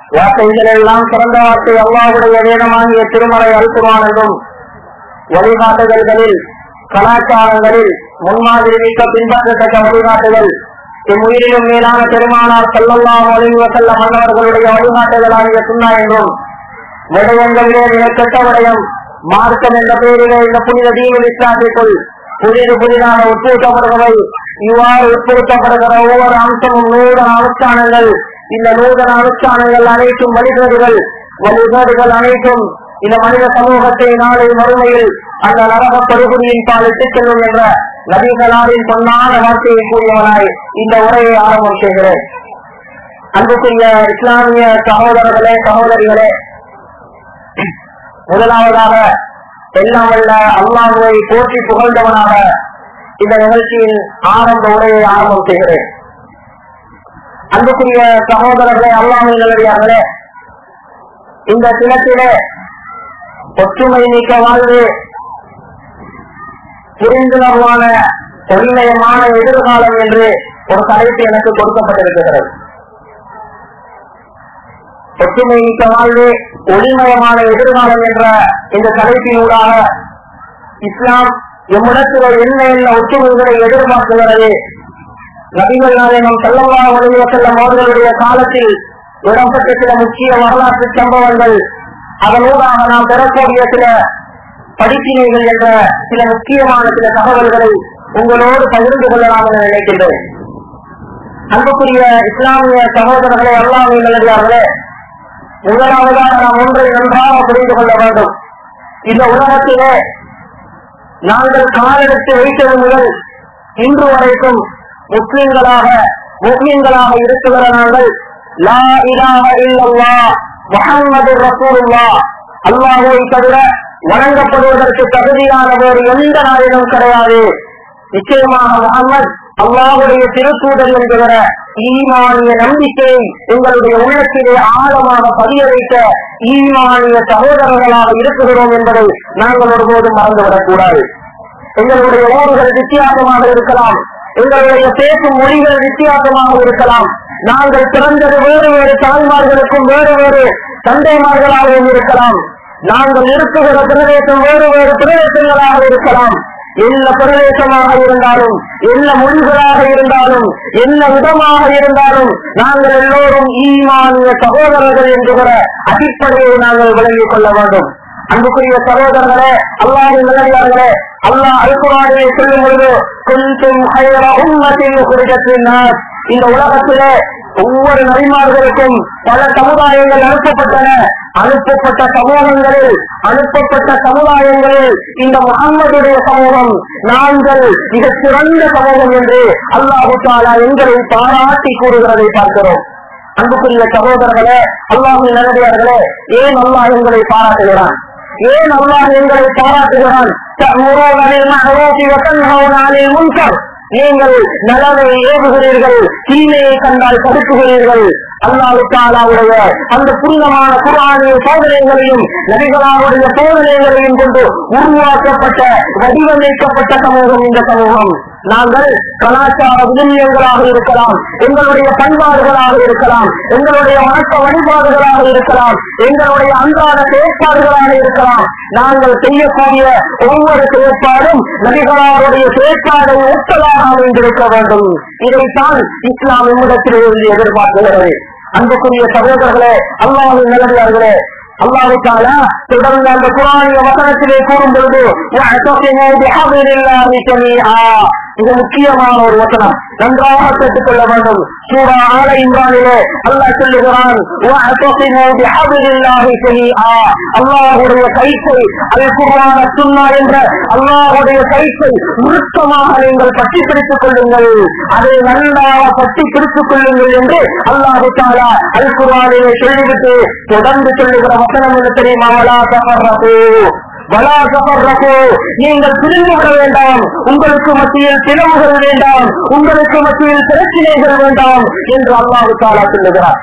வார்த்தைகள் எல்லாம் சிறந்த வார்த்தை அல்லாவுடைய வேதமாகிய திருமலை அல்குவான் என்றும் வழிகாட்டுதல்களில் கலாச்சாரங்களில் முன்மாதிரி மிக்க பின்பற்றத்தக்க வழிகாட்டுதல் இம்முயிரிலும் மேலான பெருமானார் செல்லல்லாம் ஒளிவசல்ல மன்னவர்களுடைய வழிகாட்டுதலாகிய சுண்ணா என்றும் விடயங்களிலே மிகக்கெட்ட விடயம் மார்க்கம் என்ற பெயரிலே இந்த புனித தீவில் இஸ்லாத்திற்குள் புதிது புதிதாக உட்புகுத்தப்படுபவை இவ்வாறு உட்புகுத்தப்படுகிற ஒவ்வொரு அம்சமும் நூதன அனுஷ்டானங்கள் இந்த நூதன அனுஷ்டானங்கள் அனைத்தும் வழிகேடுகள் வழிகேடுகள் அனைத்தும் இந்த மனித சமூகத்தை நாளை மறுமையில் அந்த நரக படுகொலியின் பால் இட்டுச் செல்லும் என்ற நபிகளாரின் பொன்னான வார்த்தையை கூறியவனாய் இந்த உரையை ஆரம்பம் செய்கிறேன் அன்புக்குரிய இஸ்லாமிய சகோதரர்களே சகோதரிகளே முதலாவதாக எல்லாம் வல்ல அல்லாஹுவை போற்றி புகழ்ந்தவனாக இந்த நிகழ்ச்சியின் ஆரம்ப உரையை ஆரம்பம் செய்கிறேன் அன்புக்குரிய சகோதரர்களே அல்லாமல் நல்லடியார்களே இந்த தினத்திலே ஒற்றுமை நீக்க வாழ்வு புரிந்துணர்வான தொழிலயமான எதிர்காலம் என்று ஒரு தலைப்பு எனக்கு கொடுக்கப்பட்டிருக்கிறது ஒற்றுமை நீக்க வாழ்வு ஒளிமயமான எதிர்காலம் என்ற இந்த தலைப்பினூடாக இஸ்லாம் எம்மிடத்தில் என்ன என்ன ஒற்றுமைகளை எதிர்பார்க்கிறது நபிகள் நாயகம் செல்லவா உடைய செல்லும் அவர்களுடைய காலத்தில் இடம்பெற்ற சில முக்கிய வரலாற்று சம்பவங்கள் அதனூடாக நாம் பெறக்கூடிய சில படிப்பினைகள் என்ற சில முக்கியமான சில தகவல்களை உங்களோடு பகிர்ந்து கொள்ளலாம் என நினைக்கின்றேன் அன்புக்குரிய இஸ்லாமிய சகோதரர்களே அல்லாமல் நல்லதார்களே முதலாவதாக நாம் ஒன்றை நன்றாக புரிந்து கொள்ள வேண்டும் இந்த உலகத்திலே நாங்கள் காலெடுத்து வைத்தது முதல் இன்று வரைக்கும் முஸ்லிம்களாக முஸ்லிம்களாக இருக்கிற நாங்கள் லா இலாஹ இல்லல்லா முஹம்மது ரசூலுல்லா அல்லாஹுவை தவிர வணங்கப்படுவதற்கு தகுதியான வேறு எந்த நாளிலும் கிடையாது நிச்சயமாக முகமது அல்லாஹுடைய திருத்தூதர் என்கிற ஈமானிய நம்பிக்கை எங்களுடைய உள்ளத்திலே ஆழமாக பதிய வைத்த ஈமானிய சகோதரர்களாக இருக்கிறோம் என்பதை நாங்கள் ஒருபோதும் மறந்துவிடக் கூடாது எங்களுடைய ஊர்கள் வித்தியாசமாக இருக்கலாம் எங்களுடைய பேசும் மொழிகள் வித்தியாசமாக இருக்கலாம் நாங்கள் பிறந்தது வேறு வேறு தாய்மார்களுக்கும் வேறு வேறு தந்தைமார்களாகவும் இருக்கலாம் நாங்கள் இருக்குகிற பிரதேசம் வேறு வேறு பிரதேசங்களாக இருக்கலாம் என்ன பிரதேசமாக இருந்தாலும் என்ன மொழிகளாக இருந்தாலும் என்ன விதமாக இருந்தாலும் நாங்கள் எல்லோரும் ஈமானிய சகோதரர்கள் என்கிற அடிப்படையை நாங்கள் விளங்கிக் கொள்ள வேண்டும் அன்புக்குரிய சகோதரர்களே அல்லாஹின் நிலையார்களே அல்லாஹ் அல்குரானிலே சொல்லும் பொழுது கொஞ்சம் உம்மத்தின் இந்த உலகத்திலே ஒவ்வொரு நபிமார்களுக்கும் பல சமுதாயங்கள் அனுப்பப்பட்டன அனுப்பப்பட்ட சமூகங்களில் அனுப்பப்பட்ட சமுதாயங்களில் இந்த முகம்மதுடைய சமூகம் நாங்கள் மிக சிறந்த சமூகம் என்று அல்லாஹு தாலா எங்களை பாராட்டி கூறுகிறதை பார்க்கிறோம் அன்புக்குரிய சகோதரர்களே அல்லாஹின் நல்லடியார்களே ஏன் அல்லாஹ் எங்களை பாராட்டுகிறான் ஏன் அல்லாஹ் எங்களை பாராட்டுகிறான் நீங்கள் நலனை ஏவுகிறீர்கள் தீமையை கண்டால் தடுக்குகிறீர்கள் அல்லாஹு தாலாவுடைய அந்த புனிதமான குரானிய சோதனைகளையும் நபிகளாவுடைய சோதனைகளையும் கொண்டு உருவாக்கப்பட்ட வடிவமைக்கப்பட்ட சமூகம் இந்த சமூகம் நாங்கள் கலாச்சார விழுமியங்களாக இருக்கலாம் எங்களுடைய பண்பாடுகளாக இருக்கலாம் எங்களுடைய வணக்க வழிபாடுகளாக இருக்கலாம் எங்களுடைய அன்றாட செயற்பாடுகளாக இருக்கலாம் நாங்கள் செய்யக்கூடிய ஒவ்வொரு செயற்பாடும் நபிகளாருடைய செயற்பாடை ஒத்ததாக அமைந்திருக்க வேண்டும் இதைத்தான் இஸ்லாம் நம்மிடத்தில் இருந்து எதிர்பார்க்கிறது அன்புக்குரிய சகோதரர்களே அல்லாஹின் நல்லதார்களே அல்லாவுக்கால தொடர்ந்து அந்த குரானிய வசனத்திலே கூறும் பொழுது இது முக்கியமான ஒரு வசனம் நன்றாக கேட்டுக்கொள்ள வேண்டும் சூரா ஆல இம்ரானிலே அல்லாஹ் சொல்லுகிறான் அல்லாஹுடைய கைத்தை அல் குரான சுன்னா என்ற அல்லாஹுடைய கைத்தை உருக்கமாக நீங்கள் பற்றி பிடித்துக் கொள்ளுங்கள் அதை நன்றாக பற்றி பிடித்துக் கொள்ளுங்கள் என்று அல்லாஹு தாலா அல் குரானிலே சொல்லிவிட்டு தொடர்ந்து சொல்லுகிற வசனம் என்ன தெரியுமா வலா தகர்றது வலா தகர்றது நீங்கள் பிரிந்து விட வேண்டாம் உங்களுக்கு மத்தியில் பிளவுகள் வேண்டாம் உங்களுக்கு மத்தியில் பிரச்சனைகள் வேண்டாம் என்று அல்லாஹு தாலா சொல்லுகிறார்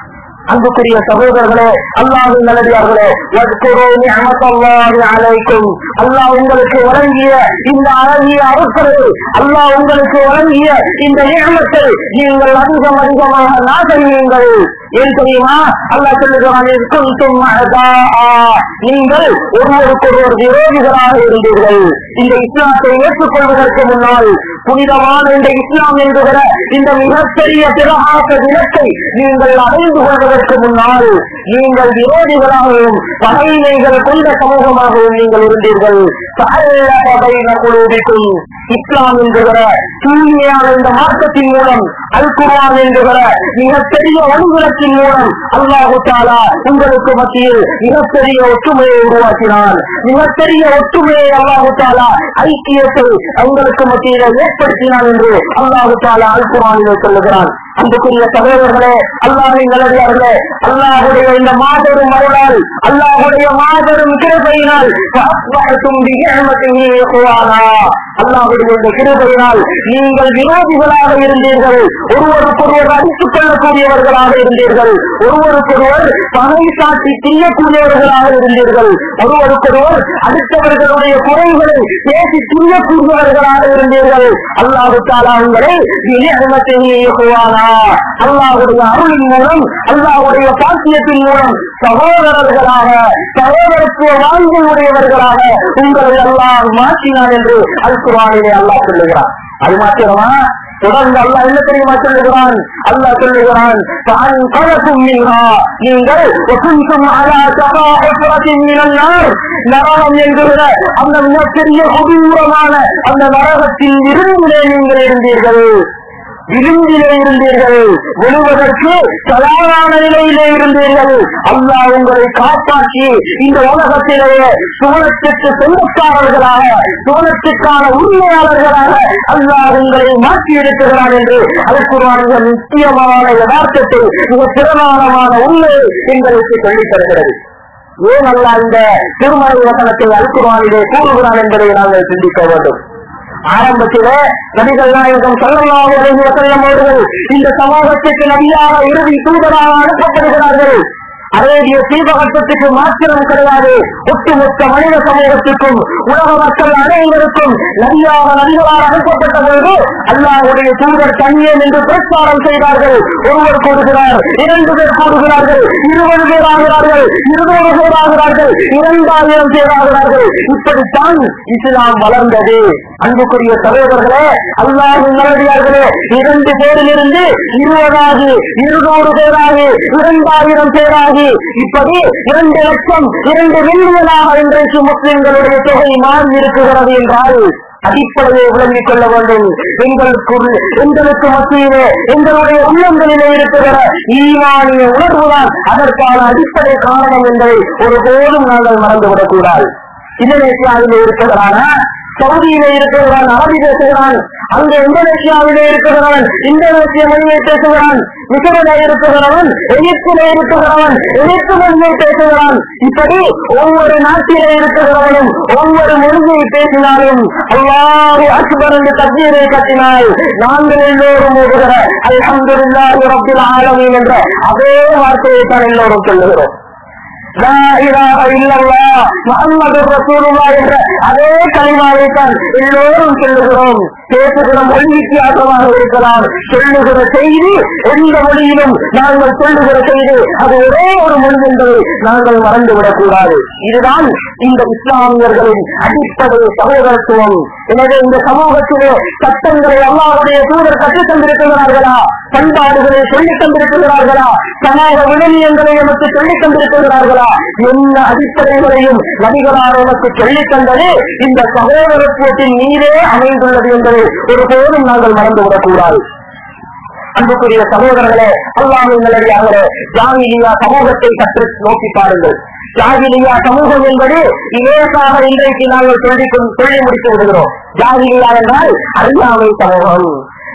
அன்புக்குரிய சகோதரர்களே அல்லாஹின் நல்லடியார்களே வத்குரூனி அமத்தல்லாஹி அலைக்கும் அல்லாஹ் உங்களுக்கு வழங்கிய இந்த அழகிய அருட்களை அல்லாஹ் உங்களுக்கு வழங்கிய இந்த நியமத்தை நீங்கள் அதிகம் அதிகமாக நாசரியுங்கள் ஏன் தெரியுமா அல்லாஹ் சொல்லுகிறான் "இஸ் குன்தும் அஅதாஆ." நீங்கள் ஒருவருக்கொருவர் விரோதிகளாக இருந்தீர்கள் இந்த இஸ்லாத்தை ஏற்றுக்கொள்வதற்கு முன்னால் புனிதமான இந்த இஸ்லாம் என்கிற இந்த மிகப்பெரிய பிரகாச விளக்கை நீங்கள் அடைந்து கொள்வதற்கு முன்னால் நீங்கள் விரோதிகளாகவும் பகைமைகள் கொண்ட சமூகமாகவும் நீங்கள் இருந்தீர்கள் فألف بين قلوبكم. இஸ்லாம் என்கிற தூய்மையான இந்த மார்க்கத்தின் மூலம் அல் குர்ஆன் என்கிற மிகப்பெரிய வழிவிலக்கின் மூலம் அல்லாஹு தாலா உங்களுக்கு மத்தியில் மிகப்பெரிய ஒற்றுமையை உருவாக்கினான் மிகப்பெரிய ஒற்றுமையை அல்லாஹு தாலா ஐக்கியத்தை உங்களுக்கு மத்தியில் ஏற்படுத்தினான் என்று அல்லாஹு தாலா அல் குர்ஆனிலே சொல்லுகிறான் அன்புக்குரிய சகோதரர்களே அல்லாஹின் நல்லடியார்களே அல்லாஹுடைய இந்த மாபெரும் அருளால் அல்லாஹுடைய மாபெரும் கிருபையினால் فأصبحتم بنعمته إخوانا. அல்லாஹுடைய இந்த கிருபையினால் நீங்கள் விரோதிகளாக இருந்தீர்கள் ஒருவருக்கொருவர் அடித்துக் கொள்ளக்கூடியவர்களாக இருந்தீர்கள் ஒருவருக்கொருவர் பகை சாட்சி திரியக்கூடியவர்களாக இருந்தீர்கள் ஒருவருக்கொருவர் அடுத்தவர்களுடைய குறைகளை பேசி திரியக்கூடியவர்களாக இருந்தீர்கள் அல்லாஹு தாலா உங்களை விநியமத்தையே இயக்குவானா அல்லாஹுடைய அருளின் மூலம் அல்லாஹுடைய பாக்கியத்தின் மூலம் சகோதரர்களாக சகோதரத்துவ வாழ்க்கை உடையவர்களாக உங்களை அல்லாஹ் மாற்றினார் என்று அல் குரானிலே அல்லாஹ் சொல்லுகிறார் அது மாத்திரமா தொடர்ந்து அல்லாஹ் என்ன தெரியுமா சொல்லுகிறான் அல்லாஹ் சொல்லுகிறான் "ஃபஅன் கலக்கும் மின்ஹா." நீங்கள் "வகுந்தும் அலா ஷஃபா ஹுஃபரத்தின் மினன் நார்." நரகம் என்கிற அந்த மிகப்பெரிய கொடூரமான அந்த நரகத்தின் விருந்திலே நீங்கள் இருந்தீர்கள் விருந்திலே இருந்தீர்கள் விழுவதற்கு தயாரான நிலையிலே இருந்தீர்கள் அல்லாஹ் உங்களை காப்பாற்றி இந்த உலகத்திலேயே சுவனத்துக்கு சொந்தக்காரர்களாக சுவனத்துக்கான உரிமையாளர்களாக அல்லாஹ் உங்களை மாற்றி இருக்கிறார் என்று அதற்குரிய முக்கியமான யதார்த்தத்தை மிக பிரதானமான உண்மை எங்களுக்கு சொல்லித் தருகிறது ஏன் அல்லாஹ் இந்த திருமலை வசனத்தை அல்குரானிலே கூறுகிறான் என்பதை நாங்கள் சிந்திக்க வேண்டும் ஆரம்பத்திலே நபிகள் நாயகம் சொல்லலாம் வசல்லம் அவர்கள் இந்த சமூகத்திற்கு நபியாக இறுதி தூதராக அனுப்பப்படுகிறார்கள் அரேபிய தீபகற்பத்துக்கு மாத்திரம் கிடையாது ஒட்டுமொத்த மனித சமூகத்திற்கும் உலக மக்கள் அனைவருக்கும் நபியாக நபிகளாக அனுப்பப்பட்ட பொழுது அல்லாஹுடைய தூதர் தனியே என்று பிரச்சாரம் செய்தார்கள் ஒருவர் கூறுகிறார் இரண்டு பேர் கூறுகிறார்கள் இருபது பேர் ஆகிறார்கள் இருநூறு பேர் ஆகிறார்கள் இரண்டாயிரம் பேர் ஆகிறார்கள் இப்படித்தான் இஸ்லாம் வளர்ந்தது அன்புக்குரிய சகோதரர்களே அல்லாஹின் நல்லடியார்களே இரண்டு பேரிலிருந்து இருபதாகி இருநூறு பேராகி இரண்டாயிரம் பேராகி இப்படி இரண்டு லட்சம் இரண்டு மில்லியனாக இன்றைக்கு முஸ்லிம்களுடைய தொகை மாறி இருக்கிறது என்றால் அடிப்படையை விளங்கிக் கொள்ள வேண்டும் எங்களுக்குள் எங்களுக்கு மத்தியிலே எங்களுடைய உள்ளங்களிலே இருக்கிற ஈமானிய உணர்வுதான் அதற்கான அடிப்படை காரணம் என்பதை ஒருபோதும் நாங்கள் மறந்துவிடக் கூடாது இந்தோனேசியாவிலே இருக்கிறான சவுதியிலே இருக்கிறவன் அரபி பேசுகிறான் அங்கே இந்தோனேசியாவிலே இருக்கிறவன் இந்தோனேசிய மொழியை பேசுகிறான் மிசரிலே இருக்கிறவன் எகிப்திலே இருக்கிறவன் எகிப்து மொழியை பேசுகிறான் இப்படி ஒவ்வொரு நாட்டிலே இருக்கிறவனும் ஒவ்வொரு மொழியை பேசினாலும் அல்லாஹு அக்பர் என்று தண்ணீரை கட்டினால் நாங்கள் எல்லோரும் ஓடுகிற அல்ஹம்துலில்லாஹி ரப்பில் ஆலமீன் என்ற அதே வார்த்தையை தான் எல்லோரும் சொல்லுகிறோம் லா இலாஹ இல்லல்லாஹ் முஹம்மது ரசூலுல்லாஹ் என்ற அதே கலிமாவை தான் எல்லோரும் சொல்லுகிறோம் பேசுகிற மொழி வித்தியாசமாக இருக்கலாம் சொல்லுகிற செய்தி எந்த மொழியிலும் நாங்கள் சொல்லுகிற செய்தி அது ஒரே ஒரு மொழி என்பதை நாங்கள் மறந்துவிடக் கூடாது இதுதான் இந்த இஸ்லாமியர்களின் அடிப்படை சகோதரத்துவம் எனவே இந்த சமூகத்திலே சட்டங்களை அல்லாவுடைய தூதர் கற்றுத் தந்திருக்கிறார்களா பண்பாடுகளை சொல்லித் தந்திருக்கிறார்களா சமூக விழுமியங்களை நமக்கு சொல்லித் தந்திருக்கிறார்களா என்ன அடிப்படைகளையும் நபிகளார் நமக்கு சொல்லித் தந்தது இந்த சகோதரத்துவத்தின் மீதே அமைந்துள்ளது என்பதை ஒருபோதும் நாங்கள் மறந்துவிடக் கூடாது அன்புக்குரிய சகோதரர்களே அல்லாஹின் நல்லடியார்களே ஜாமிலியா சமூகத்தை சற்று நோக்கி பாருங்கள் ஜாகிலியா சமூகம் என்பது இலேசாக இன்றைக்கு நாங்கள் சொல்லி கொண்டு- சொல்லி முடித்து விடுகிறோம் ஜாகிலியா என்றால் அறியாமை சமூகம்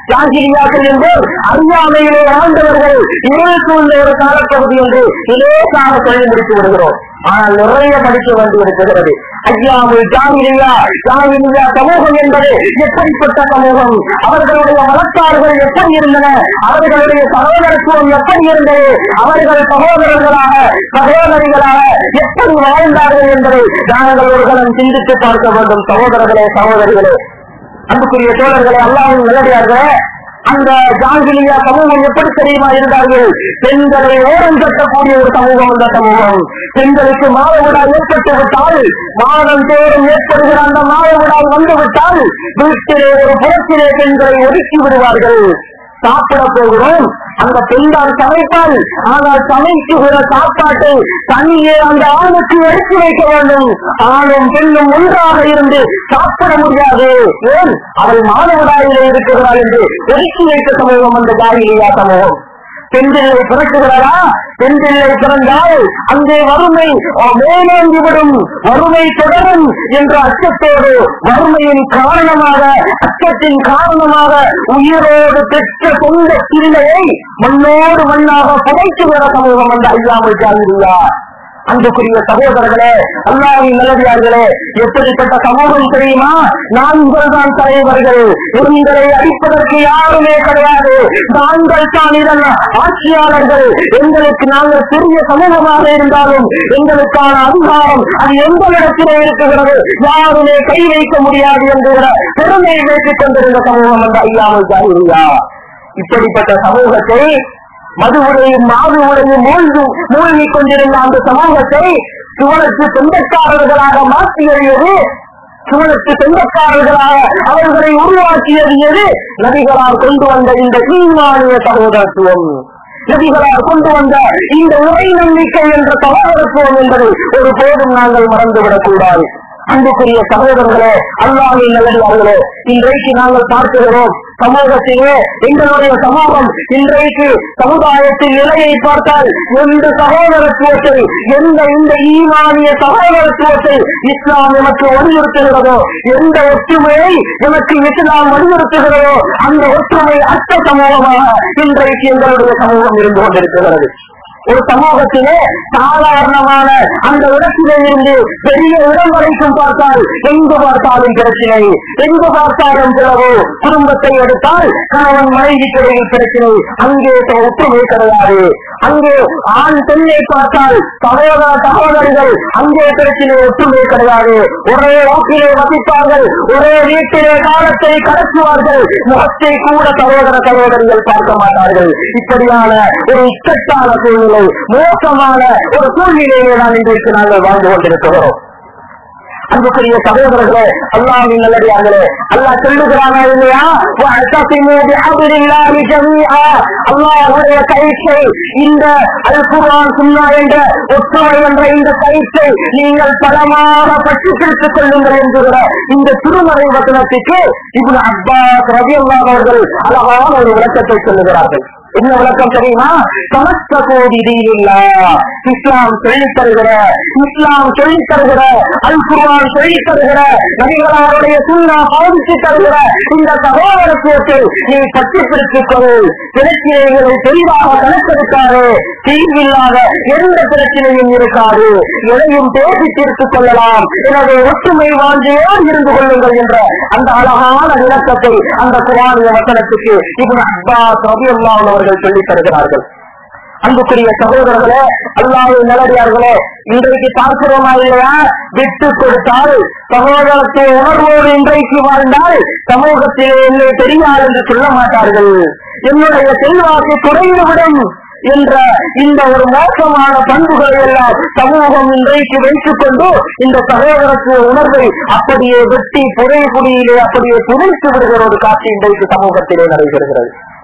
ஜாகிரியாக்கள் என்போர் அறியாமையிலே வாழ்ந்தவர்கள் இருள் சூழ்ந்த ஒரு காலப்பகுதி என்று இலேசாக சொல்லி முடித்து விடுகிறோம் ஆனால் நிறைய படிக்க வேண்டியிருக்கிறது ஐயாமல் ஜாகிரியா ஜாகிரியா சமூகம் என்பது எப்படிப்பட்ட சமூகம் அவர்களுடைய வழக்காறுகள் எப்படி இருந்தன அவர்களுடைய சகோதரத்துவம் எப்படி இருந்தது அவர்கள் சகோதரர்களாக சகோதரிகளாக எப்படி வாழ்ந்தார்கள் என்பதை நாங்கள் ஒரு கணம் சிந்தித்து பார்க்க வேண்டும் சகோதரர்களே சகோதரிகளே அன்புக்குரிய தோழர்களே அல்லாவும் நல்லடியார்களே அந்த ஜாங்கிலியா சமூகம் எப்படி தெரியுமா இருந்தார்கள் பெண்களை ஓரம் கட்டக்கூடிய ஒரு சமூகம் அந்த சமூகம் பெண்களுக்கு மாதவிடா ஏற்பட்டு விட்டால் மாதம் தோறும் ஏற்படுகிற அந்த மாதவிடாய் வந்து விட்டால் வீட்டிலே ஒரு புறத்திலே பெண்களை ஒதுக்கி விடுவார்கள் சாப்பிட போகிறோம் அந்த பெண்தான் சமைப்பால் ஆனால் சமைக்குகிற சாப்பாட்டை தனியே அந்த ஆணுக்கு எடுத்து வைக்க வேண்டும் ஆணும் பெண்ணும் ஒன்றாக இருந்து சாப்பிட முடியாது ஏன் அவள் மாணவராயிலே இருக்கிறாள் என்று ஒதுக்கி வைத்த சமூகம் அந்த ஜாகிரியா சமூகம் பெண் பிள்ளை பிறக்குகிறதா பெண் பிள்ளை பிறந்தால் அங்கே வறுமை மேலோங்கிவிடும் வறுமை தொடரும் என்ற அச்சத்தோடு வறுமையின் காரணமாக அச்சத்தின் காரணமாக உயிரோடு பெற்ற சொந்த பிள்ளையை மண்ணோடு மண்ணாக புதைத்துகிற சமூகம் அந்த ஐயாமல் ஜாகிரியா அன்புக்குரிய சகோதரர்களே அல்லாவின் நல்லடியார்களே எப்படிப்பட்ட சமூகம் தெரியுமா நாங்கள் தான் தலைவர்கள் எங்களை அடிப்பதற்கு யாருமே கிடையாது நாங்கள் தான் இதன் ஆட்சியாளர்கள் எங்களுக்கு நாங்கள் சிறிய சமூகமாக இருந்தாலும் எங்களுக்கான அதிகாரம் அது எந்த இடத்திலே இருக்கிறது யாருமே கை வைக்க முடியாது என்கிற பெருமையை வைத்துக் கொண்டிருந்த சமூகம் அந்த ஐயாமல் ஜாகிரியா இப்படிப்பட்ட சமூகத்தை மது உடையும் மாது உடையும் மூழ்கி மூழ்கிக் கொண்டிருந்த அந்த சமூகத்தை சுவனுக்கு சொந்தக்காரர்களாக மாற்றி எறியது சுவனுக்கு சொந்தக்காரர்களாக அவர்களை உருவாக்கியது எது நபிகளால் கொண்டு வந்த இந்த ஈமானிய சகோதரத்துவம் நபிகளால் கொண்டு வந்த இந்த உரை நம்பிக்கை என்ற சகோதரத்துவம் என்பதை ஒரு போதும் நாங்கள் மறந்துவிடக் கூடாது அன்புக்குரிய சகோதரர்களே அல்லாவின் நல்லடியார்களே இன்றைக்கு நாங்கள் பார்க்கிறோம் சமூகத்திலே எங்களுடைய சமூகம் இன்றைக்கு சமுதாயத்தின் நிலையை பார்த்தால் எந்த சகோதரத்துவத்தை எந்த இந்த ஈமானிய சகோதரத்துவத்தை இஸ்லாம் எனக்கு வலியுறுத்துகிறதோ எந்த ஒற்றுமையை எனக்கு இஸ்லாம் வலியுறுத்துகிறதோ அந்த ஒற்றுமை அற்ற சமூகமாக இன்றைக்கு எங்களுடைய சமூகம் இருந்து கொண்டிருக்கிறது ஒரு சமூகத்திலே சாதாரணமான அந்த இடத்திலே இருந்து பெரிய இடம் வரைக்கும் பார்த்தால் எங்கு பார்த்தாலும் பிரச்சனை எங்கு பார்த்தாலும் பிளவு குடும்பத்தை எடுத்தால் கணவன் மனைவிக்கிடையில் பிரச்சனை அங்கே ஒற்றுமை கிடையாது அங்கே ஆண் பெண்ணை பார்த்தால் சகோதர சகோதரிகள் அங்கே பிரச்சனை ஒற்றுமை கிடையாது ஒரே வாக்கிலே வசிப்பார்கள் ஒரே வீட்டிலே காலத்தை கடத்துவார்கள் முகத்தை கூட சகோதர சகோதரிகள் பார்க்க மாட்டார்கள் இப்படியான ஒரு இக்கட்டான சூழ்நிலை மோசமான ஒரு சூழ்நிலையிலே நான் இன்றைக்கு நாங்கள் வாழ்ந்து கொண்டிருக்கிறோம் அன்புக்குரிய சகோதரர்களே அல்லாவின் நல்லடியார்களே அல்லாஹ் சொல்லுகிறானா இல்லையா وَاعْتَصِمُوا بِحَبْلِ اللَّهِ جَمِيعًا அல்லாஹ்வுடைய கயிற்றை இந்த அல் குர்ஆன் சுன்னா என்ற ஒற்றுமை என்ற இந்த கயிற்றை நீங்கள் பலமாக பற்றி பிடித்துக் கொள்ளுங்கள் என்கிற இந்த திருமறை வசனத்துக்கு இப்னு அப்பாஸ் ரலியல்லாஹு அவர்கள் அழகான ஒரு விளக்கத்தை சொல்லுகிறார்கள் என்ன விளக்கம் தெரியுமா சமஸ்த கோடி தீனில்லா இஸ்லாம் சொல்லித் தருகிற இஸ்லாம் சொல்லித் தருகிற அல் குர்ஆன் சொல்லித் தருகிற நபிகளாருடைய சுண்ணா பாதித்து தருகிற இந்த சகோதரத்துவத்தை நீ பற்றி பிடித்துக் கொள் பிரச்சனைகளை தெளிவாக கணக்கெடுக்காது தீர்வில்லாத எந்த பிரச்சனையும் இருக்காது எதையும் பேசி தீர்த்துக் கொள்ளலாம் எனவே ஒற்றுமை வாழ்க்கையோடு இருந்து கொள்ளுங்கள் என்ற அந்த அழகான விளக்கத்தை அந்த குரானிய வசனத்துக்கு இவன் அப்பாஸ் ரவி அவர்கள் சொல்லித் தருகிறார்கள் அன்புக்குரிய சகோதரர்களே அல்லாஹ் நல்லடியார்களே இன்றைக்கு பார்க்கிறோமா இல்லையா விட்டு கொடுத்தால் சகோதரத்தை உணர்வோடு இன்றைக்கு வாழ்ந்தால் சமூகத்திலே என்னை தெரியாது என்று சொல்ல மாட்டார்கள் என்னுடைய செல்வாக்கு குறைந்துவிடும் என்ற இந்த ஒரு மோசமான பண்புகளை எல்லாம் சமூகம் இன்றைக்கு வைத்துக் கொண்டு இந்த சகோதரத்துவ உணர்வை அப்படியே வெட்டி புதை குடியிலே அப்படியே புதைத்து விடுகிற ஒரு காட்சி இன்றைக்கு சமூகத்திலே நடைபெறுகிறது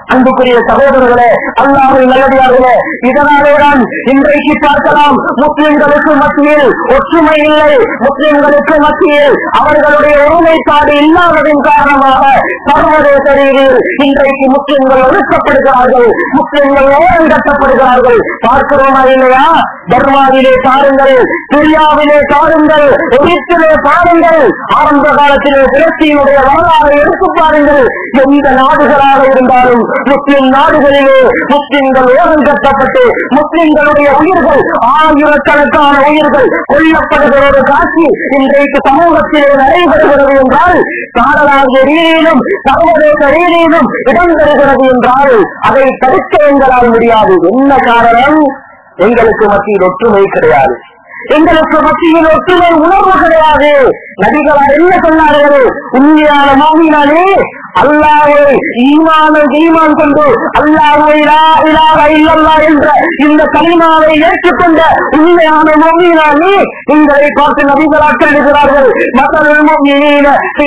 அன்புக்குரிய சகோதரர்களே அல்லாஹின் நல்லடியார்களே இதனாலேதான் இன்றைக்கு பார்க்கலாம் முஸ்லிம்களுக்கு மத்தியில் ஒற்றுமை இல்லை முஸ்லிம்களுக்கு மத்தியில் அவர்களுடைய ஒருமைப்பாடு இல்லாததின் காரணமாக சர்வதேச ரீதியில் இன்றைக்கு முஸ்லிம்கள் ஒடுக்கப்படுகிறார்கள் முஸ்லிம்கள் ஓரம் கட்டப்படுகிறார்கள் பார்க்கிறோமா இல்லையா பர்மாவிலே பாருங்கள் சிரியாவிலே பாருங்கள் எகிப்திலே பாருங்கள் ஆரம்ப காலத்திலே கிரேசியினுடைய வரலாறை எடுத்து பாருங்கள் எந்த நாடுகளாக இருந்தாலும் முஸ்லிம் நாடுகளிலே முஸ்லிம்கள் ஓரம் கட்டப்பட்டு முஸ்லிம்களுடைய உயிர்கள் ஆயிரக்கணக்கான உயிர்கள் கொல்லப்படுகிற ஒரு காட்சி இன்றைக்கு சமூகத்திலே நடைபெறுகிறது என்றால் நாடளாகிய ரீதியிலும் சர்வதேச ரீதியிலும் இடம்பெறுகிறது என்றால் அதை தடுக்க எங்களால் முடியாது என்ன காரணம் எங்களுக்கு மத்தியில் ஒற்றுமை கிடையாது எங்களுக்கு மத்தியில் ஒற்றுமை உணர்வு கிடையாது நபிகளார் என்ன சொன்னார்கள் உண்மையான மாமினாலே அல்லாவை ஈமான ஈமான் கொண்டு அல்லாவை இலாக இல்லல்லா என்ற இந்த கலிமாவை ஏற்றுக்கொண்ட உண்மையான மொழியினாலே உங்களை பார்த்து நபிகளார் எழுதுகிறார்கள் மக்கள் மொழியின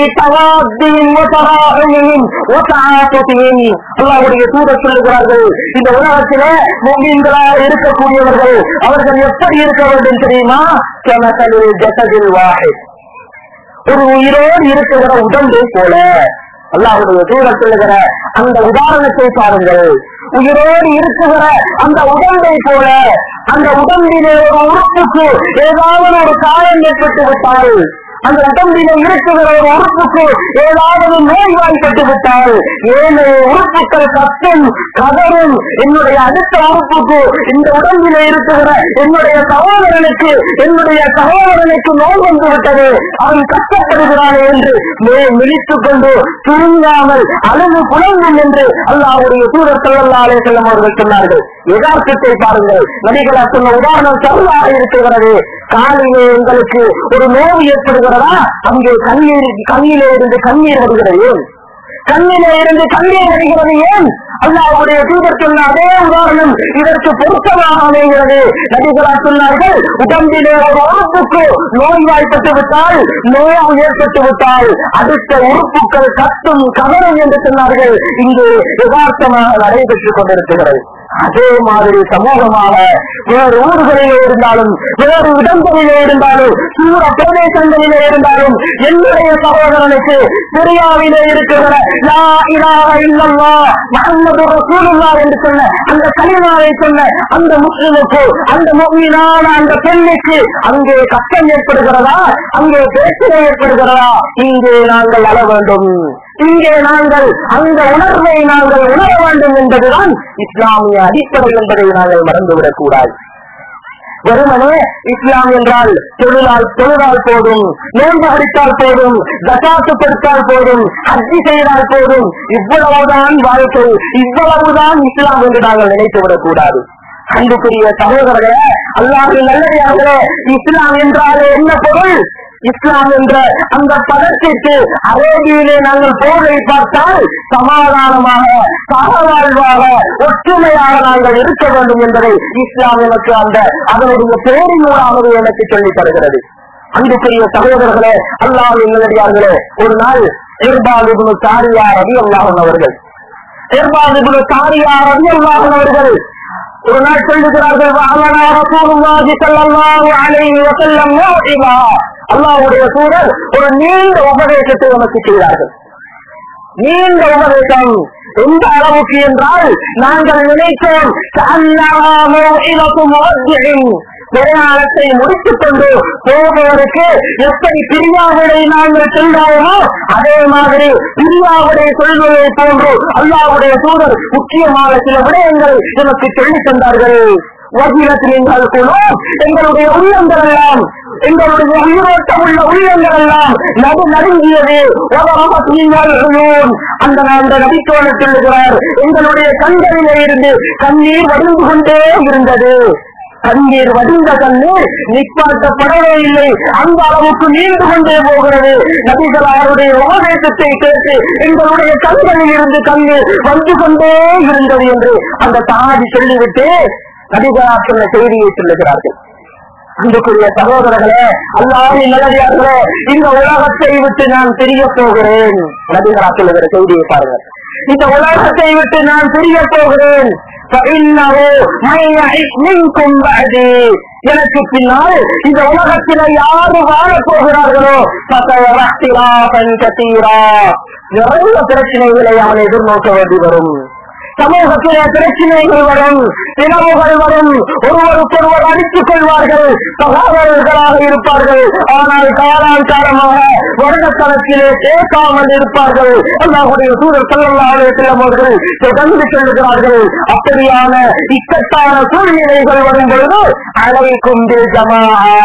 அல்லாவுடைய தூர சொல்லுகிறார்கள் இந்த உலகத்திலே மொழிங்களாக இருக்கக்கூடியவர்கள் அவர்கள் எப்படி இருக்க வேண்டும் தெரியுமா கமசலில் ஜசதில் வாஹித் ஒரு உயிரோடு இருக்கிற உடம்பை போல அல்லாஹுடைய தூரம் சொல்லுகிற அந்த உதாரணத்தை பாருங்கள் உயிரோடு இருக்குகிற அந்த உடம்பை போல அந்த உடம்பிலே ஒரு உறுப்புக்கு ஏதாவது ஒரு காயம் ஏற்பட்டு விட்டால் அந்த உடம்பிலே இருக்கிற ஒரு உறுப்புக்கு ஏதாவது நோய்வாய்ப்பட்டு விட்டால் ஏழு உறுப்புகள் கத்தும் கதரும் என்னுடைய அடுத்த உறுப்புக்கு இந்த உடம்பிலே இருக்கிற என்னுடைய சகோதரனுக்கு என்னுடைய சகோதரனுக்கு நோய் வந்து விட்டது அவன் கஷ்டப்படுகிறான் என்று மே மிளித்துக் கொண்டு சுருங்காமல் அழுது புலங்கும் என்று அல்லாவுடைய தூதர் சொல்லல்லாலே செல்லும் அவர்கள் சொன்னார்கள் யதார்த்தத்தை பாருங்கள் நடிகளா சொன்ன உதாரணம் சரியாக இருக்கிறது காலிலே உங்களுக்கு ஒரு நோவு ஏற்படுகிறதா அங்கே கண்ணீர் கண்ணிலே இருந்து கண்ணீர் வருகிறது ஏன் கண்ணிலே இருந்து கண்ணீர் வருகிறது ஏன் அல்லாவுடைய தூதர் சொன்ன அதே உதாரணம் இதற்கு பொருத்தமாக அமைகிறது நபிகளா சொன்னார்கள் உடம்பிலே ஒரு உறுப்புக்கு நோய்வாய்ப்பட்டு விட்டால் நோய் ஏற்பட்டு விட்டால் அடுத்த உறுப்புகள் கத்தும் கவனம் என்று சொன்னார்கள் இங்கு யதார்த்தமாக நடைபெற்றுக் கொண்டிருக்கிறது அதே மாதிரி சமூகமாக வேறு ஊர்களிலே இருந்தாலும் வேறு இடங்களிலே இருந்தாலும் சூர பிரதேசங்களிலே இருந்தாலும் என்னுடைய சகோதரனுக்கு சிரியாவிலே இருக்கிற லா இலாஹ இல்லல்லாஹ் முஹம்மது ரசூலுல்லாஹ் என்று சொன்ன அந்த கலிமாவை சொன்ன அந்த முஸ்லிமுக்கு அந்த முக்மீனான அந்த பெண்ணுக்கு அங்கே கஷ்டம் ஏற்படுகிறதா அங்கே பிரச்சனை ஏற்படுகிறதா இங்கே நாங்கள் அழ வேண்டும் இங்கே நாங்கள் அந்த உணர்வை நாங்கள் உணர வேண்டும் என்பதுதான் இஸ்லாமிய அடிப்படை என்பதை நாங்கள் மறந்துவிடக் கூடாது வெறுமனே இஸ்லாம் என்றால் தொழிலால் தொழிலால் போதும் நோன்பு அடித்தால் போதும் தசாத்து கொடுத்தால் போதும் ஹஜ்ஜி செய்தால் போதும் இவ்வளவுதான் வாழ்க்கை இவ்வளவுதான் இஸ்லாம் என்று நாங்கள் நினைத்துவிடக் கூடாது அன்புக்குரிய சகோதரர்களே அல்லாஹின் நல்லடியார்களே இஸ்லாம் என்றாலே என்ன பொருள் இஸ்லாம் என்ற அந்த பதத்திற்கு அரேபியிலே நாங்கள் போரை பார்த்தால் சமாதானமாக சகவாழ்வாக ஒற்றுமையாக நாங்கள் இருக்க வேண்டும் என்பதை இஸ்லாம் எனக்கு அந்த அதனுடைய பேரினூடாகவே எனக்கு சொல்லித் தருகிறது அன்புக்குரிய சகோதரர்களே அல்லாஹ் நல்லடியார்களே ஒரு நாள் இர்பாலிபுனு சாரியா ரவி அல்லாஹன் அவர்கள் இர்பாலிபுனு சாரியா ரவி அல்லாஹன் அவர்கள் ஒரு நாள் சொல்லுகிறார்கள் "வஅலனா ரசூலுல்லாஹி ஸல்லல்லாஹு அலைஹி வஸல்லம் மௌஇதா." அல்லாஹ்வுடைய தூதர் ஒரு நீண்ட உபதேசத்தை நமக்கு செய்தார்கள் நீண்ட உபதேசம் எந்த அளவுக்கு என்றால் நாங்கள் நினைத்தோம் "கஅன்னஹா மௌஇதத்து முவத்திஇன்." பிரயாணத்தை முடித்துக் கொண்டு போபவருக்கு எப்படி பிரியாவிடை நாங்கள் செல்வோமோ அதே மாதிரி பிரியாவிடை சொல்வதை போன்று அல்லாவுடைய தூதர் முக்கியமான சில விடயங்களை எனக்கு சொல்லித் தந்தார்கள் வகிரத்தில் நீங்கள் குழு எங்களுடைய உள்ளங்கள் எல்லாம் எங்களுடைய உயிரோட்டம் உள்ள உள்ளங்கள் எல்லாம் நடு நடுங்கியது அந்த அந்த நபித்தோழர் சொல்லுகிறார் எங்களுடைய கண்களிலே இருந்து கண்ணீர் வடிந்து கொண்டே இருந்தது கண்ணீர் வடிந்த கண்ணீர் நிப்பாட்டப்படவே இல்லை அந்த அளவுக்கு நீண்டு கொண்டே போகிறது நபிகளாருடைய உபதேசத்தை கேட்டு எங்களுடைய கண்களில் இருந்து கண்ணீர் வந்து கொண்டே இருந்தது என்று அந்த தாதி சொல்லிவிட்டு நபிகளார் சொன்ன செய்தியை சொல்லுகிறார்கள் அன்புக்குரிய சகோதரர்களே அல்லாவின் நல்லடியார்களே இந்த உலகத்தை விட்டு நான் பிரிய போகிறேன் நபிகளா சொல்லுகிற செய்தியை பாருங்கள் இந்த உலகத்தை விட்டு நான் பிரிய போகிறேன் فإنه من يعش منكم بعدي எனக்கு பின்னால் இந்த உலகத்தில யாரு வாழப் போகிறார்களோ பத்தவரத்திலாபன் கத்தீரா நிறைய பிரச்சனைகளை அவன் எதிர்நோக்க வேண்டி வரும் சமூகத்திலே பிரச்சனைகள் வரும் பிளவுகள் வரும் ஒருவருக்கொருவர் அடித்துக் கொள்வார்கள் சகோதரர்களாக இருப்பார்கள் ஆனால் காலாந்தாரமாக வருடத்தளத்திலே பேசாமல் இருப்பார்கள் அல்லாஹுடைய சூழல் செல்லல்லாவே செல்லவர்கள் தொடர்ந்து செல்லுகிறார்கள் அப்படியான இக்கட்டான சூழ்நிலைகள் வரும் பொழுது அழைக்கும் ஜமா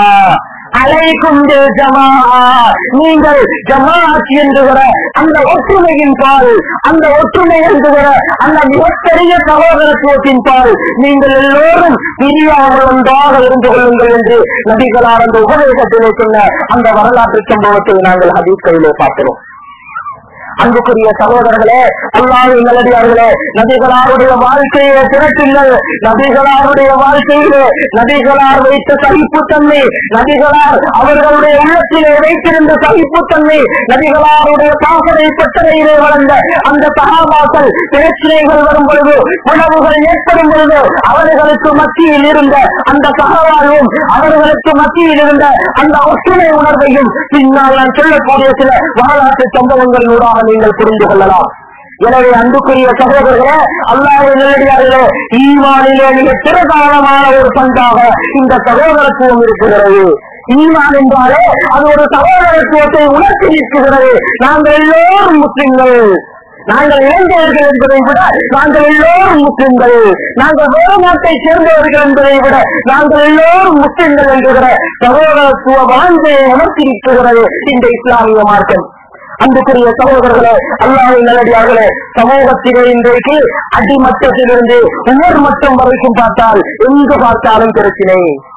அழைக்கும் ஜமா நீங்கள் ஜமாத் என்கிற அந்த ஒற்றுமையின் பால் அந்த ஒற்றுமை என்கிற அந்த மிகப்பெரிய சகோதரத்துவத்தின் பால் நீங்கள் எல்லோரும் பிரியாமல் ஒன்றாக இருந்து கொள்ளுங்கள் என்று நபிகளார் அந்த உபதேசத்திலே சொன்ன அந்த வரலாற்று சம்பவத்தை நாங்கள் ஹதீஸ்களிலே பார்க்கிறோம் அன்புக்குரிய சகோதரர்களே அல்லாவின் நல்லடியார்களே நபிகளாருடைய வாழ்க்கையை திரட்டுங்கள் நபிகளாருடைய வாழ்க்கையிலே நபிகளார் வைத்த சகிப்புத்தன்மை நபிகளார் அவர்களுடைய உள்ளத்திலே வைத்திருந்த சகிப்புத்தன்மை நபிகளாருடைய பாசனை பட்டறையிலே வளர்ந்த அந்த சகாபாக்கள் பிரச்சனைகள் வரும் பொழுது உணவுகள் ஏற்படும் பொழுது அவர்களுக்கு மத்தியில் இருந்த அந்த சகவாழ்வும் அவர்களுக்கு மத்தியில் இருந்த அந்த ஒற்றுமை உணர்வையும் பின்னால் நான் சொல்லக்கூடிய சில வரலாற்று சம்பவங்களினூடாக நீங்கள் புரிந்து கொள்ளலாம் எனவே அன்புக்குரிய சகோதரர்களே அல்லாஹ் நல்லடியார்களே ஈமானிலே மிக பிரதானமான ஒரு பண்பாக இந்த சகோதரத்துவம் இருக்கிறது ஈமான் என்றாலே அது ஒரு சகோதரத்துவத்தை உணர்த்தி நிற்கிறது நாங்கள் எல்லோரும் முஸ்லிம்கள் நாங்கள் இளைஞர்கள் என்பதை விட நாங்கள் எல்லோரும் முஸ்லிம்கள் நாங்கள் வேறு நாட்டை சேர்ந்தவர்கள் என்பதை விட நாங்கள் எல்லோரும் முஸ்லிம்கள் என்கிற சகோதரத்துவ வாழ்க்கையை உணர்த்தி நிற்கிறது இந்த இஸ்லாமிய மார்க்கம் அன்புக்குரிய சகோதரர்களே அல்லாவின் நல்லடியார்களே சமூகத்திலே இன்றைக்கு அடிமட்டத்திலிருந்து உயர் மட்டம் வரைக்கும் பார்த்தால் எங்கு பார்த்தாலும் பிரச்சினை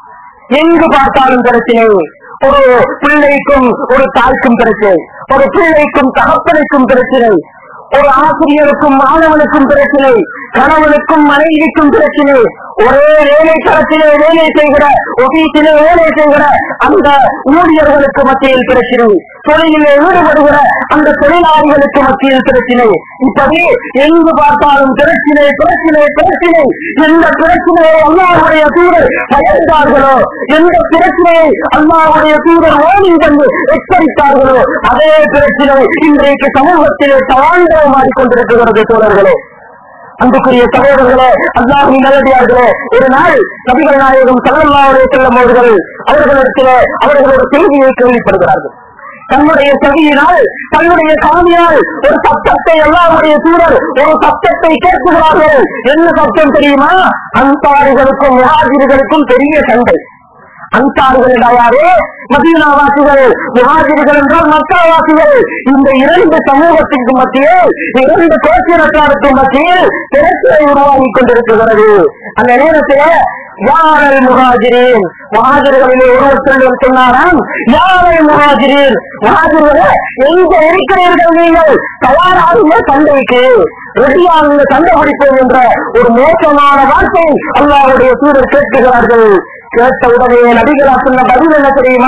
எங்கு பார்த்தாலும் பிரச்சினை ஒரு பிள்ளைக்கும் ஒரு தாய்க்கும் பிரச்சனை ஒரு பிள்ளைக்கும் தகப்பனுக்கும் பிரச்சனை ஒரு ஆசிரியருக்கும் மாணவனுக்கும் பிரச்சனை கணவனுக்கும் மனைவிக்கும் பிரச்சனை ஒரே வேலை தளத்திலே வேலை செய்கிற ஒபீசிலே வேலை செய்கிற அந்த ஊழியர்களுக்கு மத்தியில் பிரச்சனை தொழிலிலே ஈடுபடுகிற அந்த தொழிலாளிகளுக்கு மத்தியில் பிரச்சனை இப்படி எங்கு பார்த்தாலும் பிரச்சனை பிரச்சனை பிரச்சனை எந்த பிரச்சனையை அல்லாவுடைய தூதர் பயந்தார்களோ எந்த பிரச்சனையை அல்லாவுடைய தூதர் ஓடி வந்து எச்சரித்தார்களோ அதே பிரச்சனை இன்றைக்கு சமூகத்திலே சவால்களை மாறிக்கொண்டிருக்கிறது தோழர்களே அன்புக்குரிய சகோதரர்களே அல்லாஹின் நல்லடியார்களே ஒரு நாள் நபிகள் நாயகம் சல்லல்லாவுடைய செல்லும் அவர்கள் அவர்களிடத்திலே அவர்கள் ஒரு செய்தியை கேள்விப்படுகிறார்கள் தன்னுடைய செவியினால் தன்னுடைய காதியால் ஒரு சத்தத்தை எல்லாருடைய சூழல் ஒரு சத்தத்தை கேட்கிறார்கள் என்ன சத்தம் தெரியுமா அன்சாரிகளுக்கும் முகாஜிர்களுக்கும் பெரிய சண்டை அன்சாரிகள் யாரே மதீனாவாசிகள் முகாஜிர்கள் என்றால் மக்காவாசிகள் இந்த இரண்டு சமூகத்திற்கு மத்தியில் இரண்டு கோஷிரத்தாருக்கு மத்தியில் பிரச்சனை உருவாகி கொண்டிருக்கிறது அந்த நேரத்தில் யாரை முகாஜிரேன் முகாஜர்களிலே ஒருவர் செல்வம் சொன்னாராம் யாரை முகாஜிரேன் முகாஜர்களே எங்க இருக்கிறீர்கள் நீங்கள் தயாராகுங்க சண்டைக்கு ரெடியாகுங்க சண்டை பிடிப்போம் என்ற ஒரு மோசமான வார்த்தை அல்லாவுடைய சூழல் கேட்கிறார்கள் கேட்ட உடனே நபிகளா சொன்ன பதில் என்ன தெரியுமா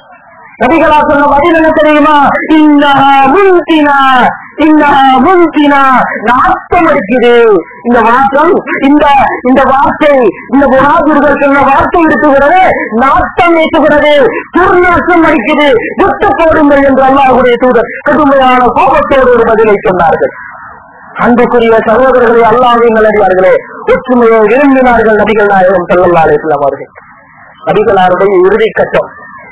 நபிகளா சொன்ன பதில் என்ன தெரியுமா இன்னஹா முன்தினா இன்னஹா முன்தினா நாட்டம் அடிக்குது இந்த வாசம் இந்த இந்த வார்த்தை இந்த முகாஜர்கள் சொன்ன வார்த்தை இருக்குகிறது நாட்டம் ஏற்றுகிறது துர்நாசம் அடிக்குது விட்டு போடுங்கள் என்று அல்லாஹுடைய தூதர் கடுமையான கோபத்தோடு ஒரு பதிலை சொன்னார்கள் அன்புக்குரிய சகோதரர்களை அல்லாவின் நல்லடியார்களே ஒற்றுமையை விரும்பினார்கள் நபிகள் நாயகம் செல்லல்லா அலிஸ்லாம் அவர்கள் நபிகளாருடைய இறுதி கட்டம்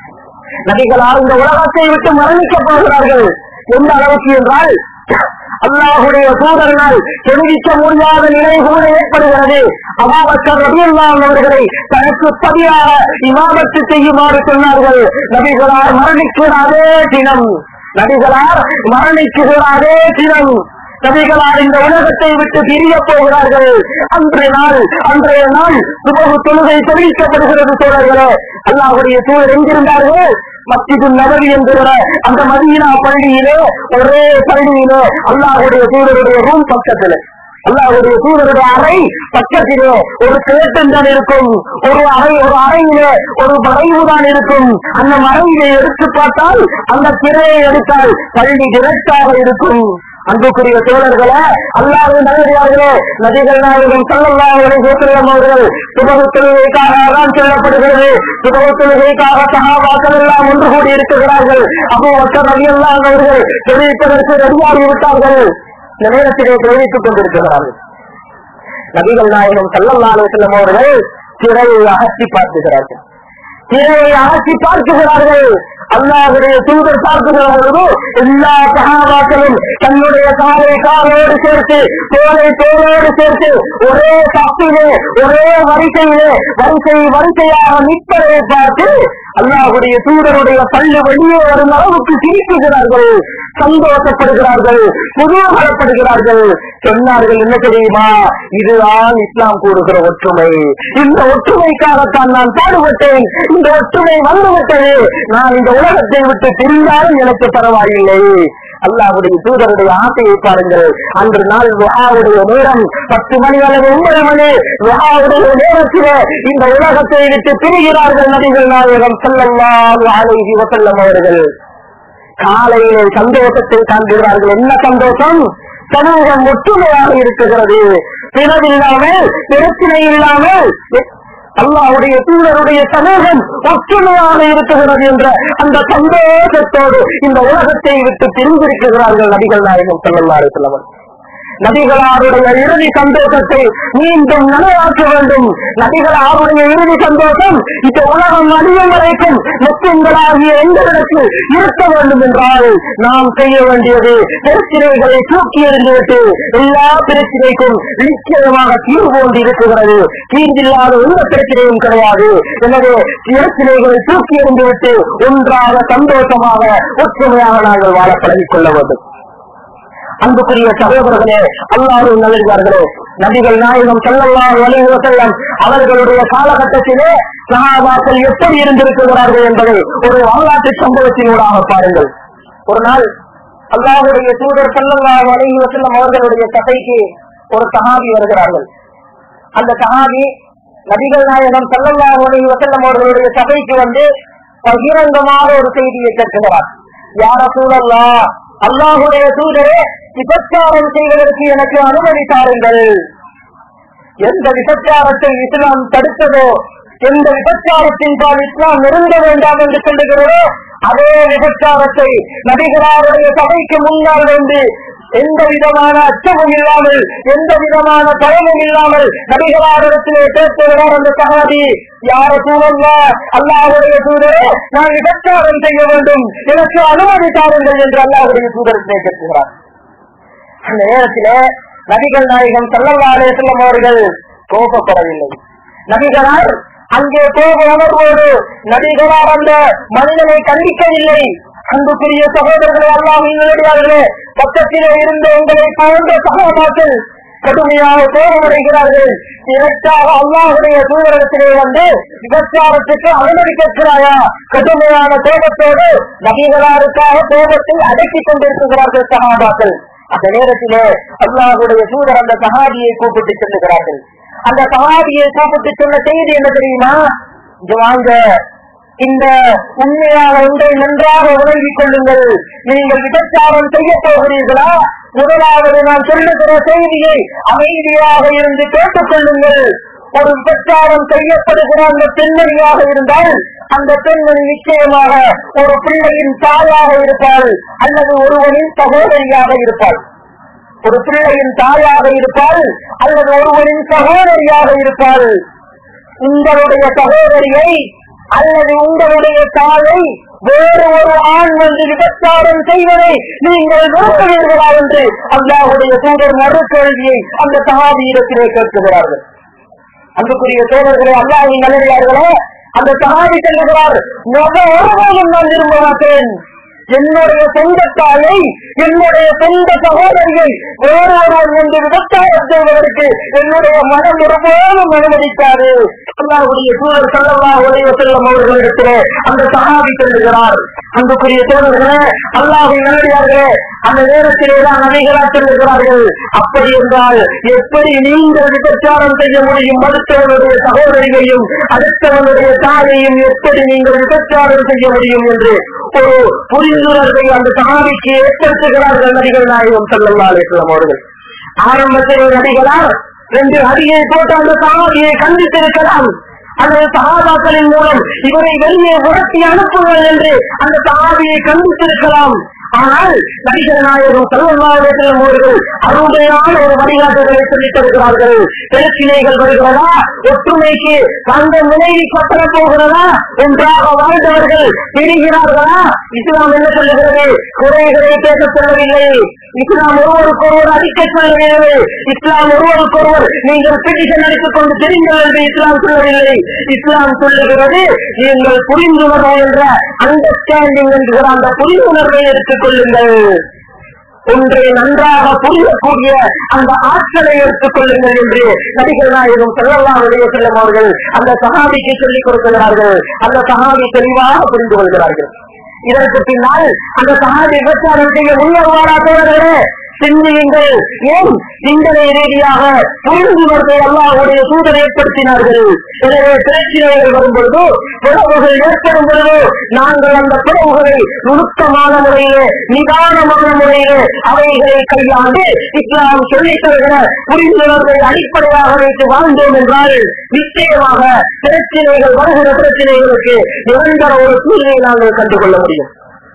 நபிகளார் இந்த உலகத்தை விட்டு மரணிக்கப் போகிறார்கள் எந்த அளவுக்கு என்றால் அல்லாஹுடைய சூதரனால் தெரிவிக்க முடியாத நிலை கூட ஏற்படுகிறது அபாபக்கர் ரபியல்லாம் அவர்களை தனக்கு பதியாக இமாமத்து செய்யுமாறு சொன்னார்கள் நபிகளார் மரணிக்கிற அதே தினம் நபிகளார் மரணிக்குகிற அதே தினம் நபிகளார் இந்த உலகத்தை விட்டு பிரிய போகிறார்கள் அன்றைய நாள் அன்றைய நாள் சுபகு தொழுகை தெரிவிக்கப்படுகிறது தோழர்களே அல்லாஹுடைய சூழல் எங்கிருந்தார்கள் மத்திது நபவி என்கிற அந்த மதீனா பள்ளியிலே ஒரே பள்ளியிலே அல்லாஹுடைய சூழலுடைய ரூம் பக்கத்தில் அல்லாஹுடைய தூதருடைய அறை பக்கத்திலே ஒரு கிழட்டம் தான் இருக்கும் ஒரு அறை ஒரு அறையிலே ஒரு மறைவு தான் இருக்கும் அந்த மறைவிலே எடுத்து பார்த்தால் அந்த திரையை எடுத்தால் பள்ளி டிரெக்டாக இருக்கும் அன்புக்குரிய தோழர்களே அல்லாத நல்லடியார்களே நதிகள் நாயகம் சல்லல்லாஹுடைய கோத்திரம் அவர்கள் சுபகு தொழுகைக்காக தான் சொல்லப்படுகிறது சுபகு தொழுகைக்காக சகாபாக்கள் எல்லாம் ஒன்று கூடி இருக்கிறார்கள் அப்போ ஒற்ற நபி எல்லாம் அவர்கள் தெரிவிப்பதற்கு ரெடியாகி விட்டார்கள் இந்த நேரத்திலே தெரிவித்துக் கொண்டிருக்கிறார்கள் நபிகள் நாயகம் சல்லல்லாஹு செல்லும் அவர்கள் திரையை அகற்றி பார்க்கிறார்கள் திரையை அகற்றி பார்க்கிறார்கள் அல்லாஹுடைய தூதர் பார்க்கிறார்களோ எல்லா சகாபாக்களும் தன்னுடைய காலை காலோடு சேர்த்து தோலை தோளோடு சேர்த்து ஒரே சக்தியிலே ஒரே வரிசையிலே வரிசை வரிசையாக நிற்பதை பார்த்து அல்லாஹுடைய தூதருடைய பள்ளி வெளியே வரும் அளவுக்கு சிரிக்குகிறார்கள் சந்தோஷப்படுகிறார்கள் குதூகலப்படுகிறார்கள் சொன்னார்கள் என்ன தெரியுமா இதுதான் இஸ்லாம் கூறுகிற ஒற்றுமை இந்த ஒற்றுமைக்காகத்தான் நான் பாடுபட்டேன் இந்த ஒற்றுமை வந்துவிட்டது நான் இந்த உலகத்தை விட்டு பிரிந்தாலும் எனக்கு பரவாயில்லை அல்லாஹுடைய தூதருடைய ஆசையை பாருங்கள் அன்று நாள் ருஹாவுடைய நேரம் பத்து மணி அல்லது ஒன்பது மணி ருஹாவுடைய நேரத்திலே இந்த உலகத்தை விட்டு பிரிகிறார்கள் நபிகள் நாயகம் செல்லல்லாஹு அலைஹி வஸல்லம் அவர்கள் காலையிலே சந்தோஷத்தை காண்கிறார்கள் என்ன சந்தோஷம் சமூகம் ஒற்றுமையாக இருக்கிறது பிறவில்லாமல் பிரச்சனை இல்லாமல் அல்லாவுடைய தூதருடைய சமூகம் ஒற்றுமையாக இருக்கிறது என்ற அந்த சந்தோஷத்தோடு இந்த உலகத்தை விட்டு பிரிந்திருக்கிறார்கள் நபிகள் நாயகம் செல்லல்லாறு செல்லவன் நபிகளாருடைய இறுதி சந்தோஷத்தை மீண்டும் நனவாக்க வேண்டும் நபிகளாருடைய இறுதி சந்தோஷம் இந்த உலகம் அழியும் வரைக்கும் முஸ்லிம்களாகிய எங்களிடத்தில் இருக்க வேண்டும் என்றால் நாம் செய்ய வேண்டியது பிரச்சனைகளை தூக்கி எறிந்துவிட்டு எல்லா பிரச்சனைக்கும் நிச்சயமாக தீர்வு கொண்டு இருக்கிறது தீர்வில்லாத எந்த பிரச்சனையும் கிடையாது எனவே பிரச்சனைகளை தூக்கி எறிந்துவிட்டு ஒன்றாக சந்தோஷமாக ஒற்றுமையாக நாங்கள் வாழ பழகிக் கொள்ள வேண்டும் அன்புக்குரிய சகோதரர்களே அல்லாஹ் நல்லே நபிகள் நாயகம் செல்லல்லாம் வலிவு செல்லம் அவர்களுடைய காலகட்டத்திலே சகாபாக்கள் எப்படி இருந்திருக்கிறார்கள் என்பதை ஒரு வரலாற்று சம்பவத்தினூடாக பாருங்கள் ஒரு நாள் அல்லாஹுடைய தூதர் செல்லல்லாம் வலிவு செல்லம் அவர்களுடைய சபைக்கு ஒரு சகாபி வருகிறார்கள் அந்த சகாபி நபிகள் நாயகம் செல்லல்லா வலிவு செல்லம் அவர்களுடைய சபைக்கு வந்து பகிரங்கமாக ஒரு செய்தியை கேட்கிறார் யார சூழல்லா அல்லாஹுடைய தூதரே விபச்சாரம் செய்வதற்கு எனக்கு அனுமதி தாருங்கள் எந்த விபச்சாரத்தை இஸ்லாம் தடுத்ததோ எந்த விபச்சாரத்தின் பால் இஸ்லாம் நெருங்க வேண்டாம் என்று சொல்லுகிறதோ அதே விபச்சாரத்தை நபிகளாருடைய சபைக்கு முன்னால் வந்து எந்த விதமான அச்சமும் இல்லாமல் எந்த விதமான பயமும் இல்லாமல் நபிகளாரிடத்திலே பேசுகிறார் அந்த சகாதி யார சூழல்லா அல்லாஹுடைய தூதரே நான் விபச்சாரம் செய்ய வேண்டும் எனக்கு அனுமதி தாருங்கள் என்று அல்லாஹுடைய தூதரத்திலே கேட்கிறார் அந்த நேரத்திலே நபிகள் நாயகம் செல்லவாலே செல்லும் அவர்கள் கோபப்படவில்லை நபிகளார் அங்கே கோப உணர்வோடு நபிகளார் அந்த மனிதனை கண்டிக்கவில்லை அன்புக்குரிய சகோதரர்களை எல்லாம் நேரடியார்களே பக்கத்திலே இருந்த உங்களை போன்ற சகோதரர்கள் கடுமையாக கோபமடைகிறார்கள் இதற்காக அல்லாஹுடைய தூதரத்திலே வந்து விபச்சாரத்துக்கு அனுமதி கேட்கிறாயா கடுமையான கோபத்தோடு நபிகளாருக்காக கோபத்தை அடக்கிக் கொண்டிருக்கிறார்கள் சகாபாக்கள் அந்த நேரத்திலே அல்லாஹுடைய தூதர் அந்த சகாபியை கூப்பிட்டு செல்லுகிறார்கள் அந்த சகாபியை கூப்பிட்டு சொன்ன செய்தி என்ன தெரியுமா இங்க வாங்க இந்த உண்மையான ஒன்றை நன்றாக உணர்விக் கொள்ளுங்கள் நீங்கள் விபச்சாரம் செய்ய போகிறீர்களா முதலாவது நான் சொல்லுகிற செய்தியை அமைதியாக இருந்து கேட்டுக் கொள்ளுங்கள் ஒரு விபச்சாரம் செய்யப்படுகிற அந்த பெண்மணியாக இருந்தால் அந்த பெண்மணி நிச்சயமாக ஒரு பிள்ளையின் தாயாக இருப்பாள் அல்லது ஒருவனின் சகோதரியாக இருப்பாள் ஒரு பிள்ளையின் தாயாக இருப்பாள் அல்லது ஒருவரின் சகோதரியாக இருப்பாள் உங்களுடைய சகோதரியை அல்லது உங்களுடைய தாயை வேறு ஒரு ஆண் வந்து விபச்சாரம் செய்வதை நீங்கள் நோக்குவீர்களா என்று அல்லாஹுடைய தூதர் மறுகேள்வியை அந்த சகாபியிடத்திலே கேட்கிறார்கள் அன்புக்குரிய தோழர்களே அல்லாஹின் நல்லடியார்களே அந்த சகாபி செல்லுகிறார் ஒருவரும் நான் விரும்ப மாட்டேன் என்னுடைய சொந்த தாயை என்னுடைய சொந்த சகோதரியை வேறொருவன் என்று விபச்சாரம் செய்வதற்கு என்னுடைய மனம் ஒருபோதும் அனுமதிக்காது அல்லாவுடைய சூழல் சல்லல்லா உடைய செல்லும் அவர்களிடத்திலே அந்த சகாபி செல்லுகிறார் அன்புக்குரிய தோழர்களே அல்லாஹின் நல்லடியார்களே அந்த நேரத்திலே தான் நபிகளா செல்லுகிறார்கள் அப்படி என்றால் எப்படி நீங்கள் விபச்சாரம் செய்ய முடியும் அடுத்தவனுடைய சகோதரியையும் அடுத்தவனுடைய தாயையும் எப்படி நீங்கள் விபச்சாரம் செய்ய முடியும் என்று ஒரு புரிந்துணர்வை அந்த சகாபிக்கு ஏற்படுத்துகிறார்கள் நடிகர் நாயகம் செல்லல்லா அலிஸ்லாம் அவர்கள் ஆரம்பத்திலே நடிகளார் ரெண்டு அடியை போட்டு அந்த சகாபியை கண்டித்திருக்கலாம் அல்லது சகாபாக்களின் மூலம் இவரை வெளியே உரத்தி அனுப்புங்கள் என்று அந்த சகாபியை கண்டித்திருக்கலாம் ஆனால் நடிகர் நாயகம் செல்வநாயகம் அவர்கள் அருமையான ஒரு வழிகாட்டுதலை சொல்லித் தருகிறார்கள் பிரச்சினைகள் வருகிறதா ஒற்றுமைக்கு அந்த நிலையை கட்டள போகிறதா ஒன்றாக வாழ்ந்தவர்கள் பிரிகிறார்களா இஸ்லாம் என்ன சொல்லுகிறது குறைகளை பேச சொல்லவில்லை இஸ்லாம் ஒருவருக்கொருவர் அடிக்க சொல்லவில்லை இஸ்லாம் ஒருவருக்கொருவர் நீங்கள் பிடிக்க நடித்துக் கொண்டு தெரிங்கள் என்று இஸ்லாம் சொல்லவில்லை இஸ்லாம் சொல்லுகிறது நீங்கள் புரிந்துணர்வு என்ற அண்டர்ஸ்டாண்டிங் என்கிற அந்த புரிந்துணர்வை எடுத்துக் கொள்ளுங்கள் ஒன்றை நன்றாக புரியக்கூடிய அந்த ஆற்றலை எடுத்துக் கொள்ளுங்கள் என்று நடிகர் நாயகம் செல்லலாம் வெளியே செல்லும் அவர்கள் அந்த சகாபிக்கு சொல்லிக் கொடுக்கிறார்கள் அந்த சகாபி தெளிவாக புரிந்து கொள்கிறார்கள் இதற்கு பின்னால் அந்த சகாபி விபச்சாரம் செய்ய முன்வருவாரா தோழர்களே சிந்தியுங்கள் ஏன் சிந்தனை ரீதியாக புரிந்துணர்வை அல்லாஹுடைய சூழலை ஏற்படுத்தினார்கள் எனவே பிரச்சனைகள் வரும் பொழுது பிளவுகள் ஏற்படும் பொழுது நாங்கள் அந்த பிளவுகளை நுணுக்கமான முறையிலே நிதானமான முறையிலே அவைகளை கையாண்டு இஸ்லாம் சொல்லித் தருகிற புரிந்துணர்வை அடிப்படையாக வைத்து வாழ்ந்தோம் என்றால் நிச்சயமாக பிரச்சனைகள் வருகிற பிரச்சனைகளுக்கு நிரந்தர ஒரு தீர்வை நாங்கள் கண்டுகொள்ள முடியும்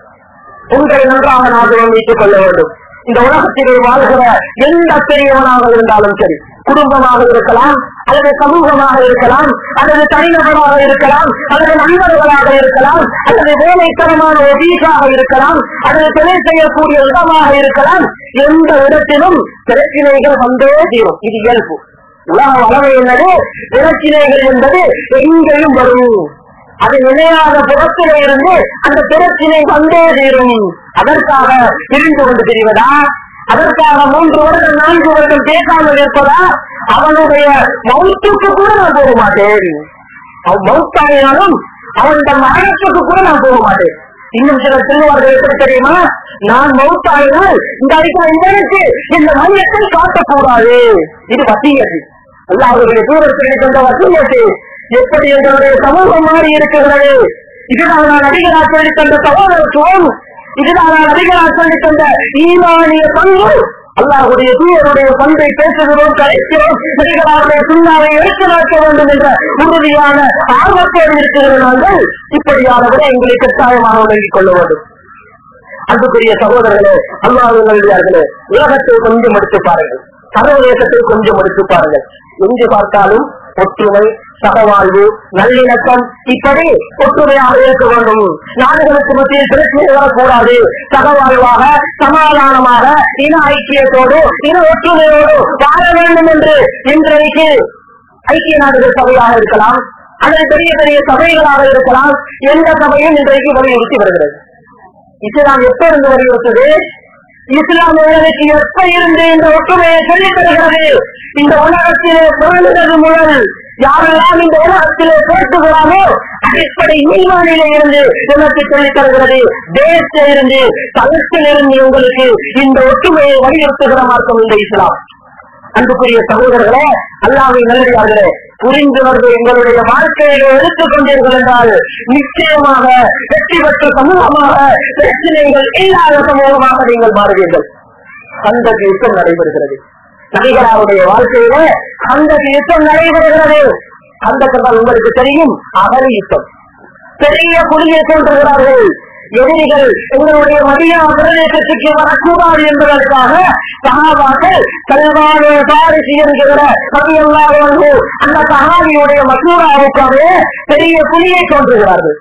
உங்களை நன்றாக நாங்கள் வைத்துக் கொள்ள வேண்டும் இந்த உலகத்திலே வாழ்கிற எந்த பெரியவனாக இருந்தாலும் சரி குடும்பமாக இருக்கலாம் அல்லது சமூகமாக இருக்கலாம் அல்லது தனிநபராக இருக்கலாம் அல்லது நண்பர்களாக இருக்கலாம் அல்லது வேலைத்தனமான ஒபீஸாக இருக்கலாம் அல்லது தொழில் செய்யக்கூடிய இடமாக இருக்கலாம் எந்த இடத்திலும் பிரச்சனைகள் வந்தே தீரும் இது இயல்பு உலக வளமை என்னது பிரச்சனைகள் என்பது எங்கேயும் வரும் அது நிலையாத புறத்திலே இருந்து அந்த பிரச்சினை வந்தே தீரும் அதற்காக பிரிந்து கொண்டு தெரிவதா அதற்காக மூன்று வருடம் நான்கு வருடம் பேசாமல் இருப்பதா அவனுடைய மௌத்துக்கு கூட நான் போக மாட்டேன் அவன் மௌத்தாயினாலும் அவனுடைய மரணத்துக்கு கூட நான் போக மாட்டேன் இன்னும் சிலர் சொல்லுவார்கள் எப்படி தெரியுமா நான் மௌத்தாயினால் இந்த அடிக்கிற இவனுக்கு இந்த மையத்தை காட்டக்கூடாது இது வசியது அல்லாஹுடைய தூரத்தில் கொண்ட வசியத்து எப்படி எங்களுடைய சமூகம் மாறி இருக்கிறது இதுதான் நான் நடிகராக சொல்லி தந்த சகோதரத்துவம் இதுதான் நான் நடிகராக சொல்லி தந்த ஈமானிய பங்கு அல்லாஹுடைய தூயருடைய பண்பை பேசுகிறோம் கலைக்கிறோம் நடிகராருடைய சுண்ணாவை எடுத்து நடக்க வேண்டும் என்ற உறுதியான ஆர்வத்தோடு இருக்கிற நாங்கள் இப்படியான விட எங்களை கட்டாயமாக விளங்கிக் கொள்ள வேண்டும் அன்புக்குரிய சகோதரர்களே அல்லாஹர்களே உலகத்தை கொஞ்சம் எடுத்து பாருங்கள் சர்வதேசத்தை கொஞ்சம் எடுத்து பாருங்கள் எங்கு பார்த்தாலும் ஒற்றுமை சகவாழ்வு நல்லிணக்கம் இப்படி ஒற்றுமையாக இருக்க வேண்டும் நாடுகளுக்கு மத்தியில் பிரச்சனை வரக்கூடாது சகவாழ்வாக சமாதானமாக இன ஐக்கியத்தோடு இன ஒற்றுமையோடு வாழ வேண்டும் என்று இன்றைக்கு ஐக்கிய நாடுகள் சபையாக இருக்கலாம் அல்லது பெரிய பெரிய சபைகளாக இருக்கலாம் எந்த சபையும் இன்றைக்கு வலியுறுத்தி வருகிறது இஸ்லாம் எப்ப இருந்து வலியுறுத்தது இஸ்லாம் உலகத்துக்கு எப்ப இருந்து இந்த ஒற்றுமையை சொல்லித் தருகிறது இந்த உலகத்திலே பிறந்தது முதல் யாரெல்லாம் இந்த உலகத்திலே பேசுகிறாரோ அடிப்படை ஈமானிலே இருந்து எனக்கு சொல்லித் தருகிறது தேசத்தில இருந்து தளத்தில் இருந்து உங்களுக்கு இந்த ஒற்றுமையை வலியுறுத்துகிற மார்க்கம் இந்த இஸ்லாம் அன்புக்குரிய சகோதரர்களே அல்லாவை நல்லடியார்களே புரிந்துணர்வு எங்களுடைய வாழ்க்கையில எடுத்துக் கொண்டீர்கள் என்றால் நிச்சயமாக வெற்றி பெற்ற சமூகமாக பிரச்சனைகள் இல்லாத சமூகமாக நீங்கள் மாறுவீர்கள் அந்த யுத்தம் நடைபெறுகிறது நடிகராருடைய வாழ்க்கையில அந்த யுத்தம் நடைபெறுகிறது அந்த கண்டால் உங்களுக்கு தெரியும் அகலி யுத்தம் பெரிய புலியை தோன்றுகிறார்கள் எதிரிகள் எங்களுடைய மதியா பிரதேசத்துக்கு வரக்கூடாது என்பதற்காக சகாபாக்கள் செல்வான பாரிசி என்கிற கவியல்லாதவர்கள் அந்த சகாபியுடைய மசூராவுக்காக பெரிய புலியை தோன்றுகிறார்கள்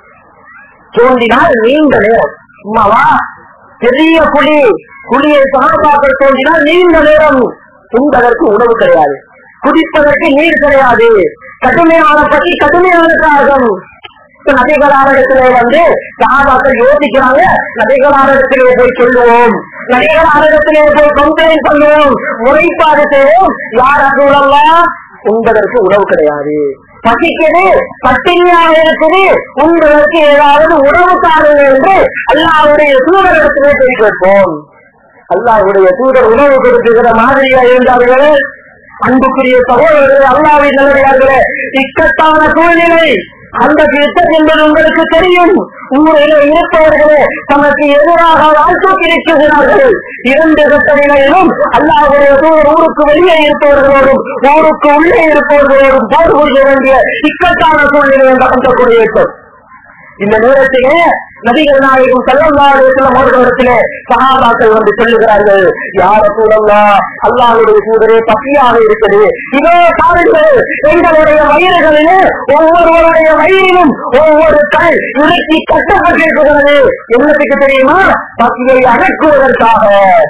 தோன்றினால் நீண்ட நேரம் சும்மாவா பெரிய புலி புலியை சகாபாக்கள் தோன்றினால் நீண்ட நேரம் உண்பதற்கு உணவு கிடையாது குடிப்பதற்கு நீர் கிடையாது கடுமையான பசி கடுமையான தாகம் நபிகளாரிடத்திலே வந்து சகாபாக்கள் யோசிக்கிறாங்க நபிகளாரிடத்திலே போய் சொல்லுவோம் நபிகளாரிடத்திலே போய் கம்ப்ளைண்ட் பண்ணுவோம் முறைப்பாடு செய்வோம் யார் அசூழல்லாம் உண்பதற்கு உணவு கிடையாது பசிக்குது பட்டினியாக இருக்குது உண்பதற்கு ஏதாவது உணவு தாருங்கள் என்று அல்லாவுடைய தூதரிடத்திலே போய் கேட்போம் அல்லாவுடைய தூதர் உணவு கொடுக்குகிற மாதிரியா இருந்தார்கள் அன்புக்குரிய சகோதரர்கள் அல்லாவின் நல்லதார்களே இக்கட்டான சூழ்நிலை அந்த யுத்தம் என்பது உங்களுக்கு தெரியும் ஊரில் இருப்பவர்களே தமக்கு எதிராக வாழ்த்துக்கிறார்கள் இரண்டு கட்ட நிலையிலும் அல்லாவுடைய தூதர் ஊருக்கு வெளியே இருப்பவர்களோடும் ஊருக்கு உள்ளே இருப்பவர்களோடும் போர் புரிய வேண்டிய இக்கட்டான சூழ்நிலை நடக்கக்கூடிய யுத்தம் இந்த நேரத்திலே நபிகள் நாயகம் செல்லல்லாருடைய மோதலத்திலே சகாபாக்கள் வந்து சொல்லுகிறார்கள் யார சூழல்லா அல்லாவுடைய சூதரே பசியாக இருக்குது இதோ பாருங்கள் எங்களுடைய வயிறுகளிலே ஒவ்வொருவருடைய வயிறிலும் ஒவ்வொரு கல் இறுக்கி கட்டப்பட்டிருக்கிறது என்னத்துக்கு தெரியுமா பசியை அடக்குவதற்காக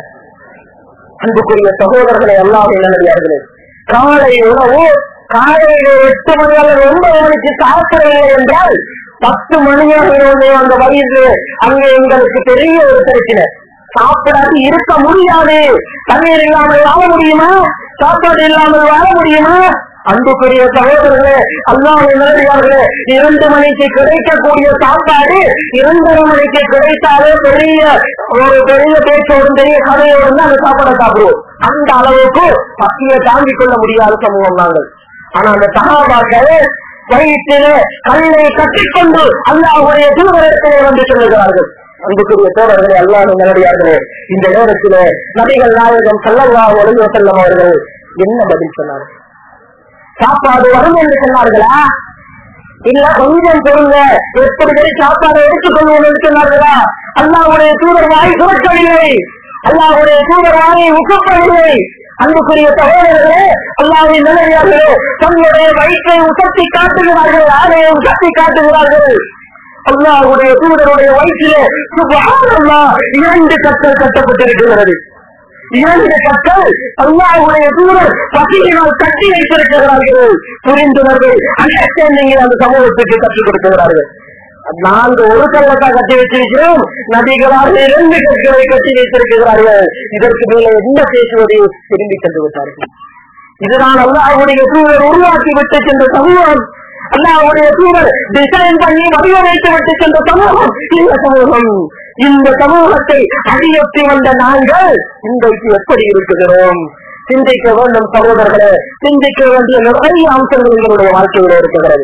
அன்புக்குரிய சகோதரர்களை அல்லாமல் நல்லதார்களே காலை உணவு காலையில எட்டு மணி அல்லது ஒன்பது மணிக்கு சாப்பிடவில்லை என்றால் பத்து மணியாக இருந்தே அந்த வயிறு அங்கே எங்களுக்கு பெரிய ஒரு பிரச்சனை சாப்பிடாது இருக்க முடியாது தண்ணீர் இல்லாமல் வாழ முடியுமா சாப்பாடு இல்லாமல் வாழ முடியுமா அன்புக்குரிய சகோதரர்களே அல்லாஹ் நிலவியார்களே இரண்டு மணிக்கு கிடைக்கக்கூடிய சாப்பாடு இரண்டரை மணிக்கு கிடைத்தாலே பெரிய ஒரு பெரிய பேச்சோடும் பெரிய கதையோடும் தான் அந்த சாப்பாடை சாப்பிடுவோம் அந்த அளவுக்கு பசியை தாங்கிக் கொள்ள முடியாத சமூகம் நாங்கள் ஆனா அந்த சகாபாக்கள் வயிற்றிலே கல்லை கட்டிக்கொண்டு அல்லாஹுடைய தூதரத்திலே வந்து சொல்லுகிறார்கள் அன்புக்குரிய தோழர்களே அல்லாஹ் நல்லடியார்களே இந்த நேரத்திலே நபிகள் நாயகம் சல்லல்லா ஒளிவ செல்லம் அவர்கள் என்ன பதில் சொன்னார்கள் சாப்பாடு வரும் என்று சொன்னார்களா இல்ல கொஞ்சம் பொருங்க எப்படி பேர் சாப்பாடு எடுத்துக்கொள்வோம் என்று சொன்னார்களா அல்லாவுடைய தூதர் வாய் சுரக்கவில்லை அல்லாவுடைய தூதர் வாயை உக்கப்படவில்லை அன்புக்குரிய சகோதரர்களே அல்லாவின் நிலையார்களே தன்னுடைய வயிற்றை உசத்தி காட்டுகிறார்கள் ஆடையை உசத்தி காட்டுகிறார்கள் அல்லாவுடைய தூதருடைய வயிற்றிலே சுபஹானல்லாஹ் இரண்டு கற்கள் கட்டப்பட்டிருக்கிறது இரண்டு கற்கள் அல்லாவுடைய தூதர் பசியினால் கட்டி வைத்திருக்கிறார்கள் புரிந்துணர்வு அண்டர்ஸ்டாண்டிங் அந்த சமூகத்துக்கு கற்றுக் கொடுக்கிறார்கள் நான்கு ஒரு கல்லத்தான் கட்டி வச்சிருக்கிறோம் நபிகளாக இரண்டு கற்களை கட்டி வைத்திருக்கிறார்கள் இதற்கு மேலே என்ன பேசுவது திரும்பி சென்று விட்டார்கள் இதுதான் அல்லாஹுடைய தூதர் உருவாக்கி விட்டு சென்ற சமூகம் அல்லாஹுடைய தூதர் டிசைன் பண்ணி வடிவமைத்து விட்டு சென்ற சமூகம் இந்த சமூகம் இந்த சமூகத்தை அடியொட்டி வந்த நாங்கள் இன்றைக்கு எப்படி இருக்கிறோம் சிந்திக்க வேண்டும் சகோதரர்களே சிந்திக்க வேண்டிய நிறைய அம்சங்கள் எங்களுடைய வாழ்க்கையில இருக்கிறது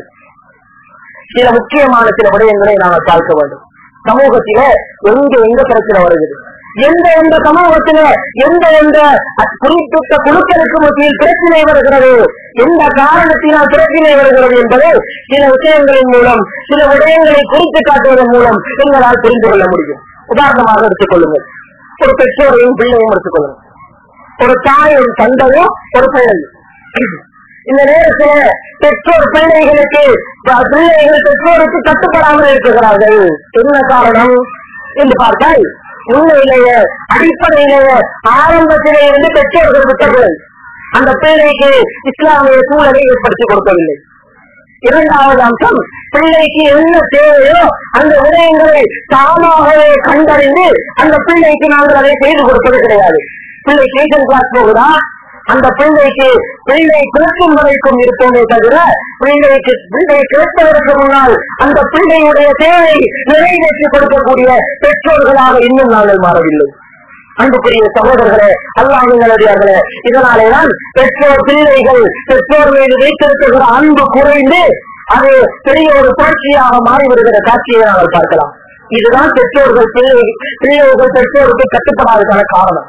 சில முக்கியமான சில விடயங்களை நாங்கள் பார்க்க வேண்டும் சமூகத்தில எங்க எங்க பிரச்சனை வருகிறது எந்த எந்த சமூகத்தில எந்த எந்த குறிப்பிட்ட குழுக்களுக்கு மத்தியில் பிரச்சனை வருகிறது எந்த காரணத்தினால் பிரச்சனை வருகிறது என்பதை சில விஷயங்களின் மூலம் சில விடயங்களை குறித்து காட்டுவதன் மூலம் எங்களால் புரிந்து கொள்ள முடியும் உதாரணமாக எடுத்துக் கொள்ளுங்கள் ஒரு பெற்றோரையும் பிள்ளையும் எடுத்துக் கொள்ளுங்கள் ஒரு தாயும் தந்தையும் ஒரு பிள்ளையும் இந்த நேரத்தில் பெற்றோர் பிள்ளைகளுக்கு பிள்ளைகள் பெற்றோருக்கு கட்டுப்படாமல் இருக்கிறார்கள் என்ன காரணம் என்று பார்த்தால் உண்மையிலேயே அடிப்படையிலேயே ஆரம்பத்திலே இருந்து பெற்றோர்கள் விட்டவர்கள் அந்த பிள்ளைக்கு இஸ்லாமிய சூழலை ஏற்படுத்தி கொடுக்கவில்லை இரண்டாவது அம்சம் பிள்ளைக்கு என்ன தேவையோ அந்த விடயங்களை தானாகவே கண்டறிந்து அந்த பிள்ளைக்கு நாங்கள் அதை செய்து கொடுப்பது கிடையாது பிள்ளை டியூஷன் கிளாஸ் போகுதா அந்த பிள்ளைக்கு பிள்ளை கேட்கும் வரைக்கும் இருப்போமே தவிர பிள்ளைக்கு பிள்ளை கேட்பதற்கு முன்னால் அந்த பிள்ளையுடைய தேவை நிறைவேற்றி கொடுக்கக்கூடிய பெற்றோர்களாக இன்னும் நாங்கள் மாறவில்லை அன்புக்குரிய சகோதரர்களே அல்லாஹர்களே இதனாலேதான் பெற்றோர் பிள்ளைகள் பெற்றோர் மீது வைத்திருக்கிற அன்பு குறைந்து அது பெரிய ஒரு புரட்சியாக மாறிவிடுகிற காட்சியை நாங்கள் பார்க்கலாம் இதுதான் பெற்றோர்கள் பிள்ளை பிள்ளைகள் பெற்றோருக்கு கட்டுப்படாததான காரணம்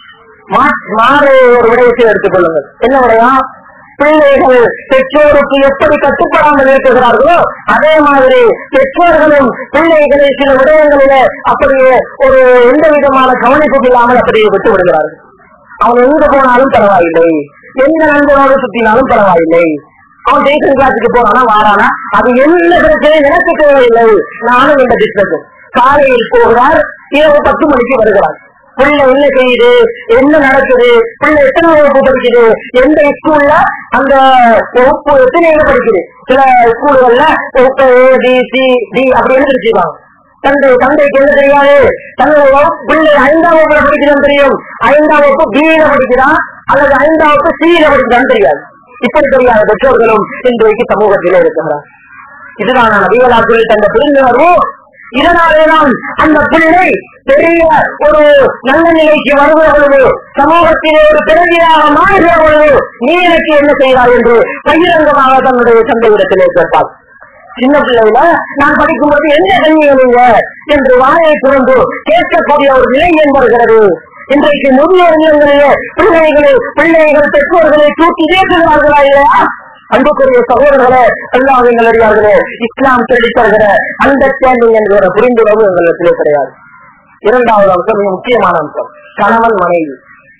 மாறு ஒரு விடயத்தை எடுத்துக் கொள்ளுங்கள் என்ன விடயம் பிள்ளைகள் பெற்றோருக்கு எப்படி கட்டுப்படாமல் இருக்கிறார்களோ அதே மாதிரி பெற்றோர்களும் பிள்ளைகளை சில விடயங்களிலே அப்படியே ஒரு எந்த விதமான கவனிப்பும் இல்லாமல் அப்படியே விட்டு விடுகிறார்கள் அவன் எங்க போனாலும் பரவாயில்லை எந்த நண்பனோடு சுத்தினாலும் பரவாயில்லை அவன் டேஷன் கிளாஸுக்கு போறானா வாரானா அது என்ன பிரச்சனை எனக்கு தேவையில்லை நானும் இந்த பிசினஸ் காலையில் போகிறார் இரவு பத்து மணிக்கு வருகிறார் பிள்ளை என்ன செய்யுது என்ன நடக்குது பிள்ளை எத்தனை வகுப்பு படிக்குது எந்த ஸ்கூல்ல அந்த வகுப்பு எத்தனை படிக்குது சில ஸ்கூல்கள்ல வகுப்பு ஏ பி சி டி அப்படின்னு பிரிச்சுப்பாங்க தந்தை தந்தைக்கு என்ன தெரியாது தன்னுடைய பிள்ளை ஐந்தாம் வகுப்புல படிக்கிறான் தெரியும் ஐந்தாம் வகுப்பு பியில படிக்கிறான் அல்லது ஐந்தாம் வகுப்பு சியில படிக்கிறான்னு தெரியாது இப்படி தெரியாத பெற்றோர்களும் இன்றைக்கு சமூகத்திலே இருக்கிறார் இதுதான் நபிகளா சொல்லி தந்த புரிந்துணர்வு இதனாலேதான் அந்த பிள்ளை பெரிய ஒரு நல்ல நிலைக்கு வருகிற பொழுது சமூகத்திலே ஒரு பிறவியாக மாறுகிற பொழுது நீ எனக்கு என்ன செய்கிறாய் என்று பகிரங்கமாக தன்னுடைய தந்தையிடத்திலே கேட்பார் சின்ன பிள்ளையில நான் படிக்கும்போது என்ன கண்ணியமீங்க என்று வாயை திறந்து கேட்கக்கூடிய ஒரு நிலை ஏற்படுகிறது இன்றைக்கு முதியோர் இல்லங்களிலே பிள்ளைகளை பிள்ளைகள் பெற்றோர்களை தூக்கி பேசுகிறார்களா இல்லையா அன்புக்குரிய சகோதரர்களே அல்லாஹ் நல்லடியார்களே இஸ்லாம் சொல்லித் தருகிற அண்டர்ஸ்டாண்டிங் என்கிற புரிந்துணர்வு எங்களிடத்திலே கிடையாது இரண்டாவது அம்சம் மிக முக்கியமான அம்சம் கணவன் மனைவி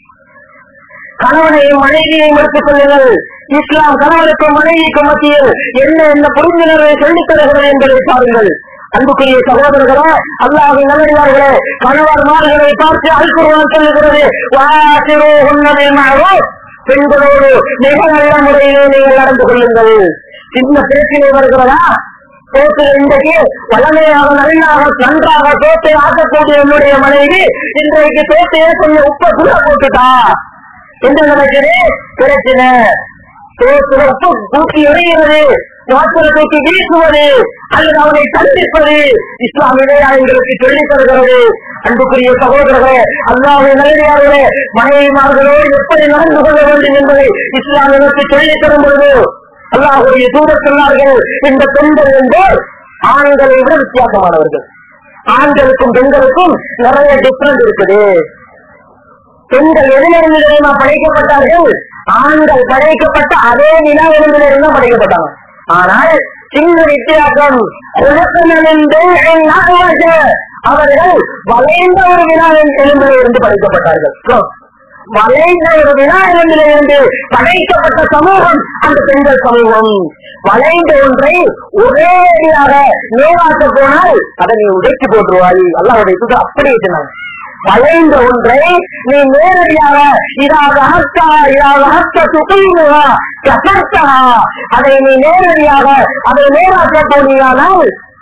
கணவனையும் மனைவியையும் எடுத்துக் கொள்ளுங்கள் இஸ்லாம் கணவனுக்கும் மனைவிக்கும் மத்தியில் என்ன என்ன புரிந்துணர்வை சொல்லித் தருகிறது என்பதை பாருங்கள் அன்புக்குரிய சகோதரர்களே அல்லாஹ் நல்லடியார்களே கணவன்மார்களை பார்த்து அல்குருவான் சொல்லுகிறது வாசிரோ உன்னதில் பெண்களோடு மிக நல்ல முறையிலே நீங்கள் நடந்து கொள்ளுங்கள் சின்ன பிரச்சனை வருகிறதா சோத்தில் இன்றைக்கு வளமையாக நல்லாக நன்றாக சோத்தை ஆக்கக்கூடிய என்னுடைய மனைவி இன்றைக்கு சோத்தையே கொஞ்சம் உப்ப கூட போட்டுட்டா என்ன நடக்குது பிரச்சனை சோத்துல உப்பு தூக்கி எறிகிறது வாசலை தூக்கி வீசுவது அல்லது அவனை தண்டிப்பது இஸ்லாமிலே எங்களுக்கு சொல்லித் தருகிறது அன்புக்குரிய சகோதரர்களே அல்லாஹ் நல்லடியார்களே மனைவிமார்களோடு எப்படி நடந்து கொள்ள வேண்டும் என்பதை இஸ்லாம் எனக்கு சொல்லித் தரும் பொழுது அல்லாஹுடைய தூதர் சொன்னார்கள் இந்த பெண்கள் என்போர் ஆண்களை விட வித்தியாசமானவர்கள் ஆண்களுக்கும் பெண்களுக்கும் நிறைய டிஃபரன்ஸ் இருக்குது பெண்கள் எதிலிருந்து தெரியுமா படைக்கப்பட்டார்கள் ஆண்கள் படைக்கப்பட்ட அதே நிலாவிலிருந்து தான் படைக்கப்பட்டாங்க ஆனால் சின்ன வித்தியாசம் உலகமிருந்து அவர்கள் வளைந்த ஒரு வினாவின் எலும்பிலிருந்து படைக்கப்பட்டார்கள் வளைந்த ஒரு வினா எலும்பிலிருந்து படைக்கப்பட்ட சமூகம் அந்த பெண்கள் சமூகம் வளைந்த ஒன்றை ஒரே அடியாக நேராக்க போனால் அதை நீ உடைச்சு போட்டுருவாய் அல்லாவுடைய சுதா அப்படியே சொன்னாங்க வளைந்த ஒன்றை நீ நேரடியாக இதாக அகத்தா இதாக அகத்த சுகையுவா கசர்த்தா அதை நீ நேரடியாக அதை நேராக்க போனீயானால்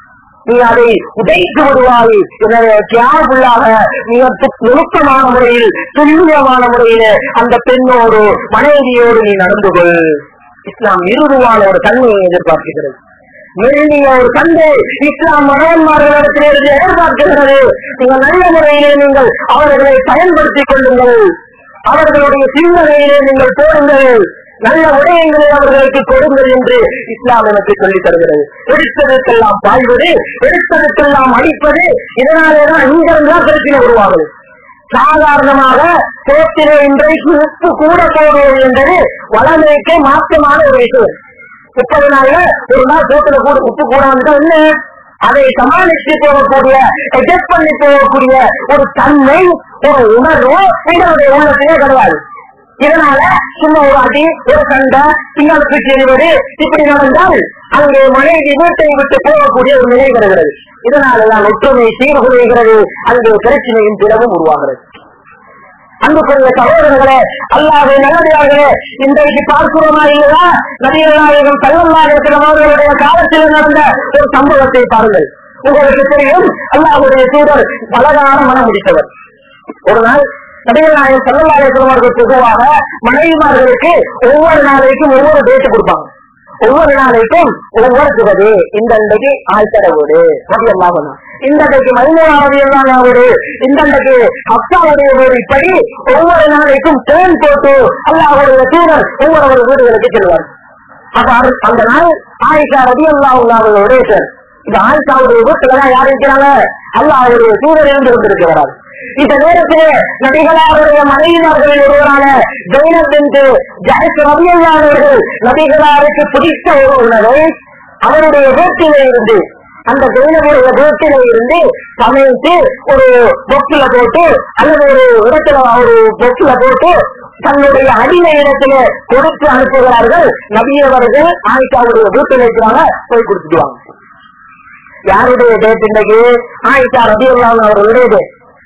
நீ அதை உடைத்து விடுவாய் எனவே கேர்ஃபுல்லாக மிக து- நுணுக்கமான முறையில் துல்லியமான முறையில அந்த பெண்ணோடு மனைவியோடு நீ நடந்து கொள் இஸ்லாம் மிருதுவான ஒரு தன்மையை எதிர்பார்க்கிறது மெல்லிய ஒரு தந்தை இஸ்லாம் மகன்மார்களிடத்திலிருந்து எதிர்பார்க்கிறது நீங்கள் நல்ல முறையிலே நீங்கள் அவர்களை பயன்படுத்திக் கொள்ளுங்கள் அவர்களுடைய சிந்தனையிலே நீங்கள் போடுங்கள் நல்ல விடயங்களை அவர்களுக்கு கொடுங்கள் என்று இஸ்லாம் எனக்கு சொல்லித் தருகிறது எடுத்ததற்கெல்லாம் பாய்வது எடுத்ததற்கெல்லாம் அடிப்பது இதனாலேதான் இங்கிருந்தான் பிரச்சனை உருவாகுது சாதாரணமாக சோத்திலே இன்றைக்கு உப்பு கூட போடுவது என்பது வளமைக்கு மாற்றமான ஒரு விஷயம் முப்பது நாள்ல ஒரு நாள் சோத்துல கூட உப்பு கூடாது என்ன அதை சமாளித்து போகக்கூடிய அட்ஜஸ்ட் பண்ணி போகக்கூடிய ஒரு தன்மை ஒரு உணர்வு எங்களுடைய உள்ளத்திலே கிடையாது இதனால சும்மா ஒரு அடி ஒரு சண்டை திங்களுக்கு தெரிவது இப்படி நடந்தால் அங்கே மனைவி வீட்டை விட்டு போகக்கூடிய ஒரு நிலை வருகிறது இதனாலதான் ஒற்றுமை சீர்குலைகிறது அங்கே பிரச்சனையும் பிறவும் உருவாகிறது அன்புக்குரிய சகோதரர்களே அல்லாஹ் நல்லடியார்களே இன்றைக்கு பார்க்கிறோமா இல்லையா நபிகள் நாயகம் கல்லல்லாயிரத்தில் அவர்களுடைய காலத்தில் நடந்த ஒரு சம்பவத்தை பாருங்கள் உங்களுக்கு தெரியும் அல்லாஹுடைய தூதர் பலகான மனம் முடித்தவர் ஒரு நாள் நபிகள் நாயகம் கல்லல்லாயிரத்தில் அவர்கள் பொதுவாக மனைவிமார்களுக்கு ஒவ்வொரு நாளைக்கும் ஒவ்வொரு டேட் கொடுப்பாங்க ஒவ்வொரு நாளைக்கும் ஒவ்வொரு சுகது இந்த அன்றைக்கு ஆழ்த்தட வீடு எல்லாம் இந்த அன்றைக்கு மைமூனாவது எல்லாம் வீடு இந்த அன்றைக்கு அப்பாவுடைய வீடு இப்படி ஒவ்வொரு நாளைக்கும் தேன் போட்டு அல்லாஹுடைய தூதர் ஒவ்வொரு வீடுகளுக்கு செல்வார் அப்ப அது- அந்த நாள் ஆயிஷா ரவி அல்லாஹ் உடைய இந்த ஆயிஷாவுடைய வீட்டுல யார் இருக்கிறாங்க அல்லாஹுடைய தூதர் இருந்து கொண்டிருக்கிறார் இந்த நேரத்திலே நபிகளாருடைய மனைவிமார்களில் ஒருவரான ஜெயினப் என்று ஜெயஸ் ரவியல்லாதவர்கள் நபிகளாருக்கு பிடித்த ஒரு உணவை அவருடைய வீட்டிலே இருந்து அந்த ஜெயினபுடைய வீட்டிலே இருந்து சமைத்து ஒரு பொக்கில போட்டு அல்லது ஒரு இடத்துல ஒரு பொக்கில போட்டு தன்னுடைய அடிமை இடத்திலே கொடுத்து அனுப்புகிறார்கள் நபியவர்கள் ஆயிஷாவுடைய வீட்டில் இருக்கிறாங்க போய் கொடுத்துடுவாங்க யாருடைய டேட் இன்னைக்கு ஆயிஷா ரபி அவர்களுடையது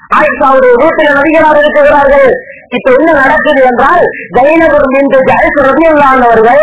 ஆயிஷாவுடைய வீட்டில் நடிகராக இருக்கிறார்கள் இப்ப என்ன நடக்குது என்றால் ஜெயினபுரம் என்று ஜெயசு ரவியல்லானவர்கள்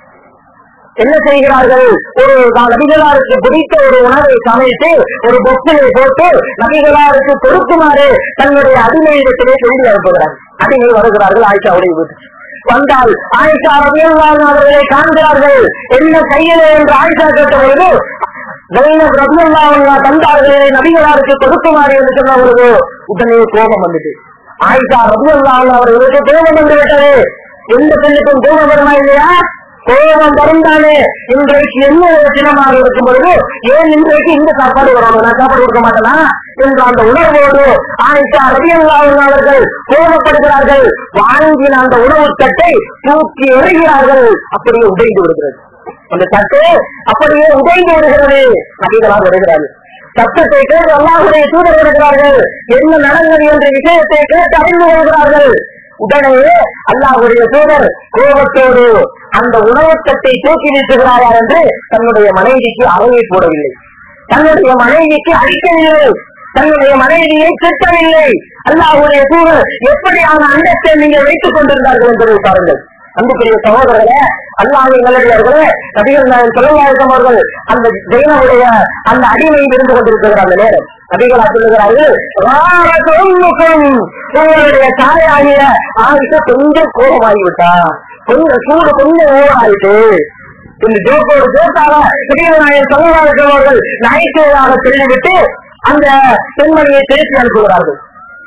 என்ன செய்கிறார்கள் ஒரு நபிகளாருக்கு பிடித்த ஒரு உணவை சமைத்து ஒரு பொக்கிலை போட்டு நபிகளாருக்கு கொடுக்குமாறு தன்னுடைய அடிமையிடத்திலே செய்தி அனுப்புகிறார் அடிமை வருகிறார்கள் ஆயிஷாவுடைய வீட்டுக்கு வந்தால் ஆயிஷா ரபியல்லான் அவர்களை காண்கிறார்கள் என்ன செய்யல என்று ஆயிஷா கேட்ட பொழுது ஜெயினப் ரபியல்லா தந்தார்களே நபிகளாருக்கு கொடுக்குமாறு என்று சொன்ன பொழுது உடனே கோபம் வந்துட்டு ஆயிஷா ரபியல்லா அவர்களுக்கு கோபம் வந்து விட்டது எந்த பெண்ணுக்கும் கோபம் வருமா இல்லையா கோபம் வருந்தானே இன்றைக்கு என்ன ஒரு தினமாக இருக்கும் பொழுது ஏன் இன்றைக்கு இந்த சாப்பாடு வரணும் நான் சாப்பாடு கொடுக்க மாட்டேனா என்ற அந்த உணர்வோடு ஆயிஷா ரவியல்லாவின் அவர்கள் கோபப்படுகிறார்கள் வாங்கின அந்த உணவு தட்டை தூக்கி எறிகிறார்கள் அப்படியே உடைந்து விடுகிறது அந்த தட்டு அப்படியே உடைந்து விடுகிறது நபிகளால் வருகிறார்கள் சத்தத்தை கேட்டு அல்லாஹுடைய தூதர் வருகிறார்கள் என்ன நடந்தது என்ற விஷயத்தை கேட்டு அறிந்து கொள்கிறார்கள் உடனே அல்லாஹுடைய தூதர் கோபத்தோடு அந்த உணவத்தத்தை தூக்கி வீசுகிறாரா என்று தன்னுடைய மனைவிக்கு அறையை போடவில்லை தன்னுடைய மனைவிக்கு அடிக்கவில்லை தன்னுடைய மனைவியை திட்டவில்லை அல்லாஹுடைய தூதர் எப்படியான அண்டத்தை நீங்கள் வைத்துக் கொண்டிருந்தார்கள் என்பதை பாருங்கள் அன்புக்குரிய சகோதரர்களே அல்லாஹை நல்லடியார்களே நபிகள் நாயகம் சொல்லலாயிருக்கும் அவர்கள் அந்த ஜெயினுடைய அந்த அடிமையில் இருந்து கொண்டிருக்கிற அந்த நேரம் நபிகளா சொல்லுகிறார்கள் "ராரத் உம்முக்கும்." உங்களுடைய தாயாகிய ஆயிஷா கொஞ்சம் கோபமாகிவிட்டா கொஞ்சம் சூடு கொஞ்சம் ஓடாயிட்டு இந்த ஜோக்கோடு ஜோக்காக நபிகள் நாயகம் சொல்லலாயிருக்கும் அவர்கள் நகைச்சுவையாக சொல்லிவிட்டு அந்த பெண்மணியை திருப்பி அனுப்புகிறார்கள்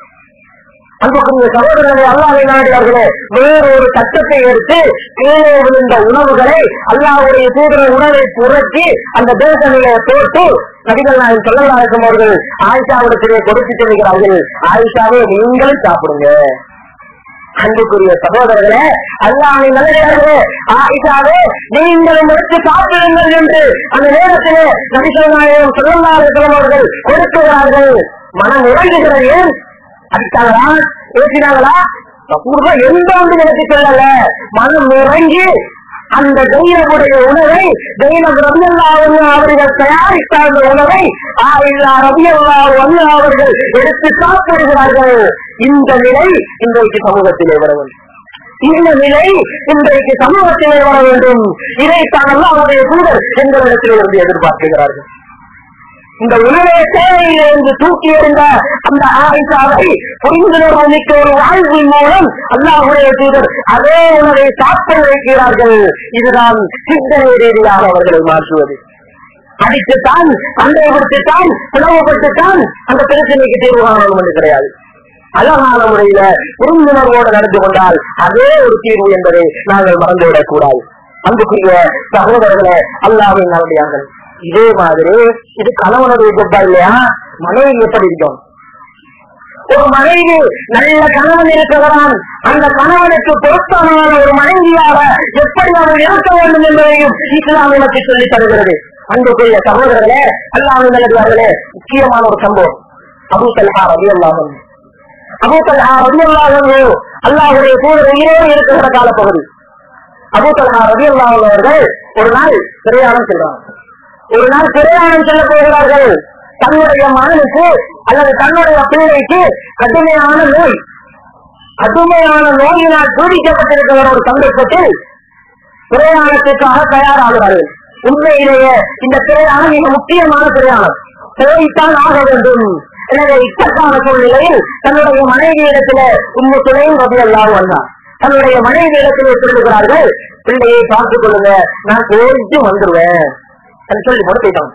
அன்புக்குரிய சகோதரர்களை அல்லாஹை நாடினார்களே வேறொரு சட்டத்தை எடுத்து கீழே விழுந்த உணவுகளை அல்லாஹுடைய தூதர உணவை புரட்டி அந்த தேசநிலையை போட்டு நபிகள் நாயகம் சொல்லலாயிருக்கும் அவர்கள் ஆயிஷாவிடத்திலே கொடுத்து சொல்கிறார்கள் ஆயிஷாவே நீங்களும் சாப்பிடுங்க அன்புக்குரிய சகோதரர்களே அல்லாஹை நல்லே ஆயிஷாவே நீங்களும் எடுத்து சாப்பிடுங்கள் என்று அந்த நேரத்திலே நபிகள் நாயகம் சொல்லலாயிருக்கும் அவர்கள் கொடுக்கிறார்கள் மனம் இறங்குகிறது ஏன் அடித்தாங்களா பேசினாங்களா பூர்வ எந்த ஒன்று எனக்கு சொல்லல மனம் இறங்கி அந்த தெய்வமுடைய உணவை தெய்வம் ரவியல்லா அவர்கள் தயாரித்த அந்த உணவை ஆயில்லா ரவியல்லா ஒன்னு அவர்கள் எடுத்து சாப்பிடுகிறார்கள் இந்த நிலை இன்றைக்கு சமூகத்திலே வர வேண்டும் இந்த நிலை இன்றைக்கு சமூகத்திலே வர வேண்டும் இதைத்தான் அவருடைய தூதர் எங்களிடத்திலே இருந்து எதிர்பார்க்கிறார்கள் இந்த உணவை தேவையில்லை என்று தூக்கி எறிந்த அந்த ஆயிஷாவை புரிந்துணர்வு மிக்க ஒரு வாழ்வின் மூலம் அல்லாஹுடைய தூதர் அதே உணவை சாப்பிட வைக்கிறார்கள் இதுதான் சிந்தனை ரீதியாக அவர்களை மாற்றுவது அடித்துத்தான் சந்தேகப்பட்டுத்தான் பிளவுபட்டுத்தான் அந்த பிரச்சனைக்கு தீர்வு காணணும் என்று கிடையாது அழகான முறையில புரிந்துணர்வோடு நடந்து கொண்டால் அதே ஒரு தீர்வு என்பதை நாங்கள் மறந்துவிடக் கூடாது அன்புக்குரிய சகோதரர்களே அல்லாவின் நல்லடியார்கள் இதே மாதிரி இது கணவனுடைய ஜப்பா இல்லையா மனைவி எப்படி இருக்கும் ஒரு மனைவி நல்ல கணவன் இருக்கிறான் அந்த கணவனுக்கு பொருத்தமான ஒரு மனைவியாக எப்படி அவன் இருக்க வேண்டும் என்பதையும் இஸ்லாம் எனக்கு சொல்லித் தருகிறது அன்புக்குரிய சகோதரர்களே அல்லாஹ் நல்லதார்களே முக்கியமான ஒரு சம்பவம் அபு தல்ஹா ரவி அல்லாஹன் அபு தல்ஹா ரவி அல்லாஹன் அல்லாஹுடைய தூதர் உயிரோடு இருக்கிற காலப்பகுதி அபு தல்ஹா ரவி அல்லாஹன் அவர்கள் ஒரு நாள் பிரயாணம் செல்றாங்க ஒரு நாள் பிரயாணம் செல்ல போகிறார்கள் தன்னுடைய மகனுக்கு அல்லது தன்னுடைய பிள்ளைக்கு கடுமையான நோய் கடுமையான நோயினால் சூடிக்கப்பட்டிருக்கிற ஒரு சந்தர்ப்பத்தில் பிரயாணத்திற்காக தயாராகிறார்கள் உண்மையிலேயே இந்த பிரயாணம் மிக முக்கியமான பிரயாணம் போய்த்தான் ஆக வேண்டும் எனவே இத்தக்கான சூழ்நிலையில் தன்னுடைய மனைவியிடத்தில உண்மை துணையும் ரவியல்லாவும் வந்தார் தன்னுடைய மனைவியிடத்திலே சொல்லுகிறார்கள் பிள்ளையை பார்த்துக் கொள்ளுங்க நான் போயிட்டு வந்துருவேன் என்று சொல்லி கொடுத்துட்டோம்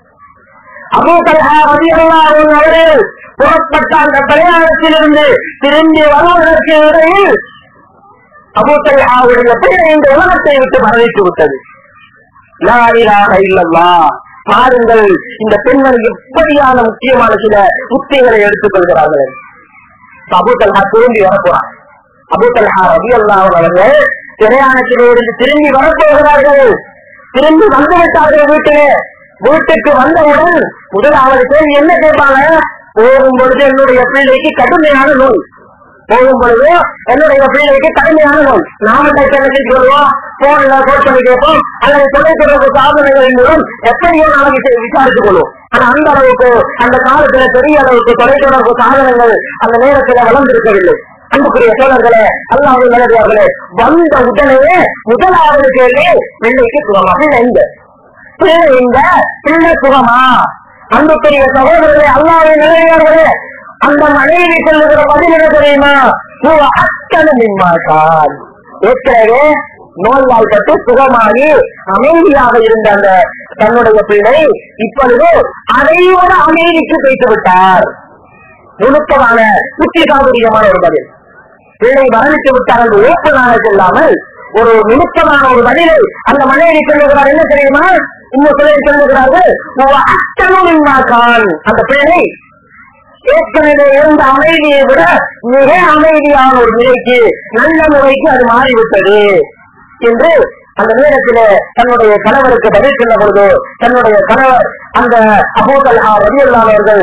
அபூதல்ஹா ரலியல்லாஹு அவர்கள் புறப்பட்ட அந்த பிரயாணத்திலிருந்து திரும்பி வருவதற்கு இடையில் அபூதல்ஹாவுடைய பெயர் இந்த உலகத்தை விட்டு மறைத்து விட்டது லா இலாஹ இல்லல்லாஹ் பாருங்கள் இந்த பெண்கள் எப்படியான முக்கியமான சில உத்திகளை எடுத்துக் கொள்கிறார்கள் அபூதல்ஹா திரும்பி வரப்போறார் அபூதல்ஹா ரலியல்லாஹு அவர்கள் பிரயாணத்திலிருந்து திரும்பி வரப்போகிறார்கள் திரும்பி வந்து விட்டார்கள் வீட்டிலே வீட்டுக்கு வந்தவுடன் முதலாவது கேள்வி என்ன கேட்பாங்க போகும் பொழுது என்னுடைய பிள்ளைக்கு கடுமையான நோய் போகும் பொழுது என்னுடைய பிள்ளைக்கு கடுமையான நோய் நாம டைப் சொல்லுவோம் போன்ல கோட் பண்ணி கேட்போம் அல்லது தொலைத்தொடர்பு சாதனங்களின் மூலம் எப்படியோ நாளைக்கு விசாரித்துக் கொள்வோம் ஆனா அந்த அளவுக்கு அந்த காலத்துல பெரிய அளவுக்கு தொலைத்தொடர்பு சாதனங்கள் அந்த நேரத்துல வளர்ந்திருக்கவில்லை அன்புக்குரிய சோழர்களே அல்லாஹ் நல்லதார்களே வந்த உடனே முதலாவது கேள்வி பிள்ளைக்கு சுகமா பிள்ளை எங்க பிள்ளை எங்க பிள்ளை சுகமா அன்புக்குரிய சகோதரர்களே அல்லாஹ் நிலையார்களே அந்த மனைவி சொல்லுகிற பதில் என்ன தெரியுமா உங்க அத்தனை மின்மாட்டால் ஏற்கனவே நோய்வாய்ப்பட்டு சுகமாகி அமைதியாக இருந்த அந்த தன்னுடைய பிள்ளை இப்பொழுது அதையோட அமைதிக்கு வைத்து விட்டார் நுணுக்கமான புத்திசாதுரியமான ஒரு பதில் பிள்ளை மரணித்து விட்டார் என்று ஓப்பனாக சொல்லாமல் ஒரு நுணுக்கமான ஒரு பதிலை அந்த மனைவி சொல்லுகிறார் என்ன தெரியுமா இன்னும் சிலர் சொல்லுகிறார்கள் அத்தனும் அந்த பிள்ளை ஏற்கனவே இருந்த அமைதியை விட மிக அமைதியான ஒரு நிலைக்கு நல்ல முறைக்கு அது மாறிவிட்டது என்று அந்த நேரத்தில் தன்னுடைய கணவருக்கு பதில் சொன்ன பொழுது தன்னுடைய கணவர் அந்த அபோதல் ரவியல்லானவர்கள்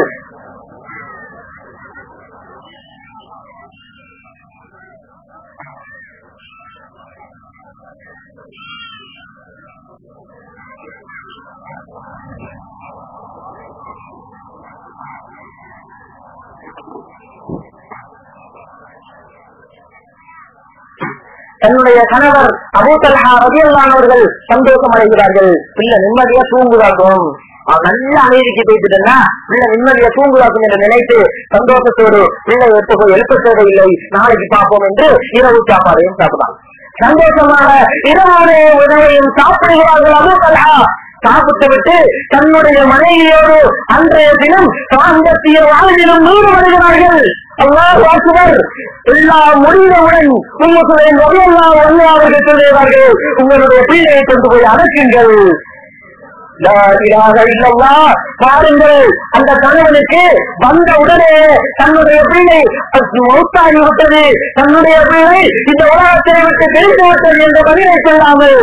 தன்னுடைய கணவர் அபூத்தல்ஹா ரவியல்லானவர்கள் சந்தோஷம் அடைகிறார்கள் பிள்ளை நிம்மதியா தூங்குவாக்கும் நல்ல அமைதிக்கு போயிட்டுன்னா பிள்ளை நிம்மதியா தூங்குவாக்கும் என்று நினைத்து சந்தோஷத்தோடு பிள்ளை எடுத்து எழுப்ப தேவையில்லை நாளைக்கு பார்ப்போம் என்று இரவு சாப்பாடையும் சாப்பிடலாம் சந்தோஷமாக இரவுடைய உணவையும் சாப்பிடுகிறார்கள் அபூத்தல்ஹா சாப்பிட்டு விட்டு தன்னுடைய மனைவியோடு அன்றைய தினம் சாந்தத்திய வாழ்விலும் நூறு வருகிறார்கள் அல்லாஹ் வாக்குவர் எல்லாம் முடிந்தவுடன் உங்களுடைய நொடியெல்லாம் வந்து அவர்கள் சொல்லுகிறார்கள் உங்களுடைய பிள்ளையை கொண்டு போய் அடக்குங்கள் பாருங்கள் அந்த கணவனுக்கு வந்த உடனே தன்னுடைய பிள்ளை மௌத்தாகி விட்டது தன்னுடைய பிள்ளை இந்த உலகத்தை விட்டு தெரிந்து விட்டது என்ற பதிலை சொல்லாமல்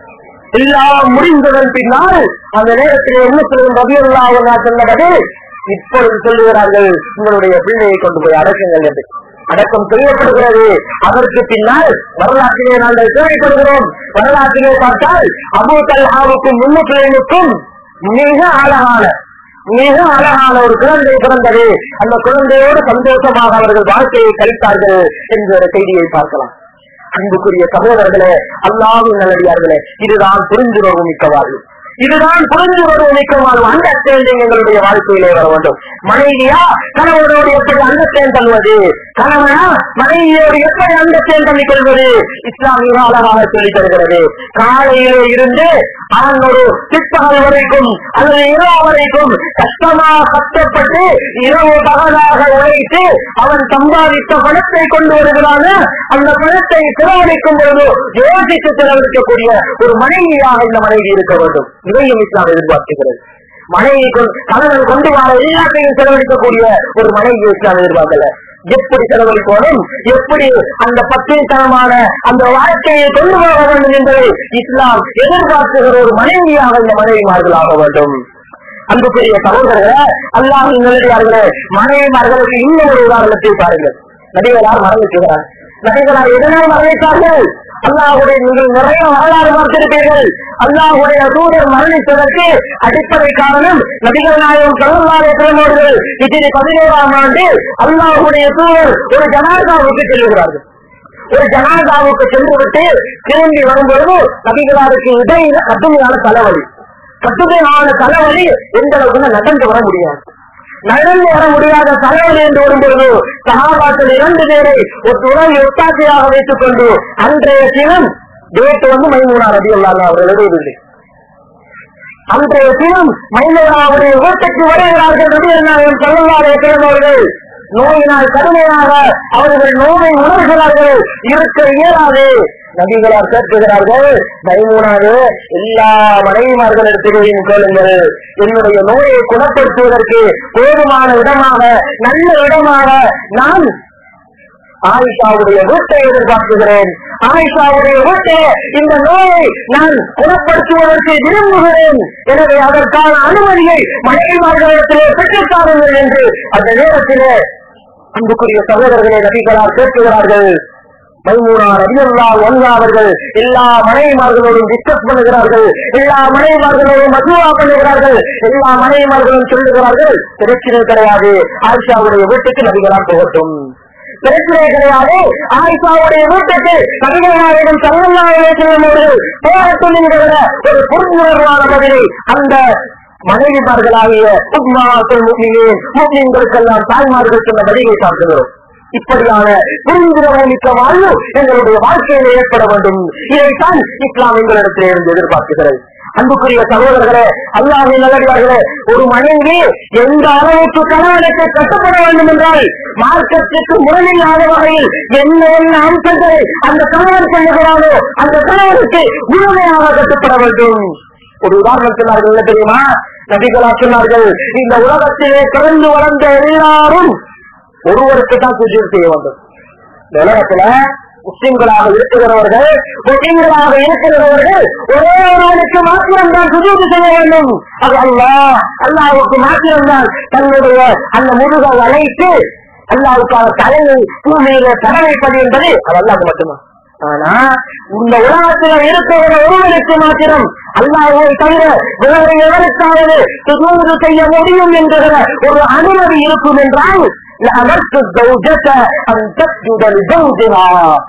எல்லாம் முடிந்ததன் பின்னால் அந்த நேரத்தில் என்ன சொல்லும் ரபியுல்லா அவர்கள் சொன்னபடி இப்பொழுது சொல்லுகிறார்கள் உங்களுடைய பிள்ளையை கொண்டு போய் அடக்குங்கள் என்று அடக்கம் செய்யப்படுகிறது அதற்கு பின்னால் வரலாற்றிலே நாங்கள் கேள்விப்படுகிறோம் வரலாற்றிலே பார்த்தால் அபு தல்ஹாவுக்கும் முன்னுக்கும் மிக அழகான மிக அழகான ஒரு குழந்தை பிறந்தது அந்த குழந்தையோடு சந்தோஷமாக அவர்கள் வாழ்க்கையை கழித்தார்கள் என்ற ஒரு செய்தியை பார்க்கலாம் அன்புக்குரிய சகோதரர்களே அல்லாவின் நல்லடியார்களே இதுதான் புரிந்துணர்வு மிக்க வாழ்வு இதுதான் புரிந்துணர்வு மிக்க வாழ்வு அண்டர்ஸ்டாண்டிங் எங்களுடைய வாழ்க்கையிலே வர வேண்டும் மனைவியா கணவனோடு எப்படி அண்டர்ஸ்டாண்ட் பண்ணுவது கணவனா மனைவியோடு எப்படி அண்டர்ஸ்டாண்ட் பண்ணி கொள்வது இஸ்லாம் மிக அழகாக சொல்லித் தருகிறது காலையிலே இருந்து அவன் ஒரு பிற்பகல் வரைக்கும் அல்லது இரவு வரைக்கும் கஷ்டமாக கஷ்டப்பட்டு இரவு பகலாக உழைத்து அவன் சம்பாதித்த பணத்தை கொண்டு வருகிறான அந்த பணத்தை செலவழிக்கும் பொழுது யோசித்து செலவழிக்கக்கூடிய ஒரு மனைவியாக இந்த மனைவி இருக்க வேண்டும் இதையும் இஸ்லாம் எதிர்பார்க்கிறது மனைவி கணவன் கொண்டு வர எல்லாத்தையும் செலவழிக்கக்கூடிய ஒரு மனைவி இஸ்லாம் எதிர்பார்க்கல எப்படி செலவழிக்கணும் எப்படி அந்த பத்திரித்தனமான அந்த வாழ்க்கையை கொண்டு வர வேண்டும் என்பதை இஸ்லாம் எதிர்பார்க்குகிற ஒரு மனைவியாக இந்த மனைவிமார்களாக வேண்டும் அன்புக்குரிய சகோதரர்களே அல்லாஹ் நல்லடியார்களே மனைவிமார்களுக்கு இன்னும் ஒரு உதாரணத்தை பாருங்கள் நடிகரார் மரணிக்கிறார் நடிகரார் எதனால் மரணித்தார்கள் அல்லாஹுடைய நீங்கள் நிறைய வரலாறு பார்த்திருப்பீர்கள் அல்லாஹுடைய தூதர் மரணித்ததற்கு அடிப்படை காரணம் நபிகள் நாயகம் கலந்தாலே அவர்கள் இதில் பதினோராம் ஆண்டு அல்லாஹுடைய தூதர் ஒரு ஜனாதாவுக்கு செல்லுகிறார்கள் ஒரு ஜனாதாவுக்கு சென்று விட்டு திரும்பி வரும்பொழுது நபிகளாருக்கு இடையில கடுமையான தலைவலி கடுமையான தலைவலி எந்த அளவுக்கு நடந்து வர முடியாது நடந்து வர முடியாத தலைவலி என்று வரும்பொழுது சகாபாக்கள் இரண்டு பேரை ஒரு துணை ஒத்தாசையாக வைத்துக் கொண்டு அன்றைய தினம் டேட் வந்து மைமூனா ரவி அல்லாங்க அவர் எழுதுவதில்லை அன்றைய தினம் மைமூனாவுடைய வீட்டுக்கு வருகிறார்கள் ரவி அல்லாவின் சொல்லலாறு அவர்கள் நோயினால் கடுமையாக அவர்கள் நோயை உணர்கிறார்கள் இருக்க இயலாது நபிகளார் கேட்கிறார்கள் மைமூனாவே எல்லா மனைவிமார்கள் எடுத்துக்கொள்ளும் கேளுங்கள் என்னுடைய நோயை குணப்படுத்துவதற்கு போதுமான இடமாக நல்ல இடமாக நான் ஆயிஷாவுடைய வீட்டை எதிர்பார்க்குகிறேன் ஆயிஷாவுடைய வீட்டை இந்த நோயை நான் குணப்படுத்துவதற்கு விரும்புகிறேன் எனவே அதற்கான அனுமதியை மனைவிமார்களிடத்திலே பெற்றுத்தாருங்கள் என்று அந்த நேரத்திலே அன்புக்குரிய சகோதரர்களை நபிகளார் கேட்கிறார்கள் மைமூனா ரபியல்லா ஒன்லா அவர்கள் எல்லா மனைவிமார்களோடும் டிஸ்கஸ் பண்ணுகிறார்கள் எல்லா மனைவிமார்களோடும் மதுவா பண்ணுகிறார்கள் எல்லா மனைவிமார்களும் சொல்லுகிறார்கள் பிரச்சனை கிடையாது ஆயிஷாவுடைய வீட்டுக்கு நபிகளால் போகட்டும் பிரச்சனை கிடையாது ஆயிஷாவுடைய வீட்டுக்கு நபிகள் நாயகம் சல்லல்லாஹு செல்லும்போது போகட்டும் என்கிற ஒரு புரிந்துணர்வான பதிலை அந்த மனைவிமார்களாகிய உப்மாக்கள் முஸ்லிமே முஸ்லிம்களுக்கெல்லாம் தாய்மார்கள் சொன்ன பதிலை பார்க்கிறோம் இப்படியான புரிந்துணர்வு மிக்க வாழ்வு எங்களுடைய வாழ்க்கையில் ஏற்பட வேண்டும் இதைத்தான் இஸ்லாம் எங்களிடத்தில் இருந்து எதிர்பார்க்கிறது அன்புக்குரிய சகோதரர்களே அல்லாஹின் நல்லடியார்களே ஒரு மனைவி எந்த அளவுக்கு கணவனுக்கு கட்டப்பட வேண்டும் என்றால் மார்க்கத்திற்கு முரணில்லாத வகையில் என்ன என்ன அம்சங்களை அந்த கணவன் சொல்லுகிறாரோ அந்த கணவனுக்கு முழுமையாக கட்டுப்பட வேண்டும் ஒரு உதாரணம் சொன்னார்கள் என்ன தெரியுமா நபிகளா சொன்னார்கள் இந்த உலகத்திலே பிறந்து வளர்ந்த எல்லாரும் ஒருவருக்கு தான் சுஜூர் செய்ய வேண்டும் இந்த உலகத்துல முஸ்லிம்களாக இருக்கிறவர்கள் முஸ்லிம்களாக இருக்கிறவர்கள் ஒரே ஒருவனுக்கு மாத்திரம் தான் சுஜூர் செய்ய வேண்டும் அது அல்லாஹ் அல்லாவுக்கு மாத்திரம்தான் தன்னுடைய அந்த முருகை அழைத்து அல்லாவுக்கான தலையை பூமியில தர வைப்பது என்பது அது அல்லாவுக்கு மட்டும்தான் ஆனா இந்த உலகத்துல இருக்கிற ஒருவருக்கு மாத்திரம் அல்லாஹை தவிர வேறு எவருக்காவது சுஜூது செய்ய முடியும் என்கிற ஒரு அனுமதி இருக்கும் என்றால் لأمرت الزوجة أن تسجد لزوجها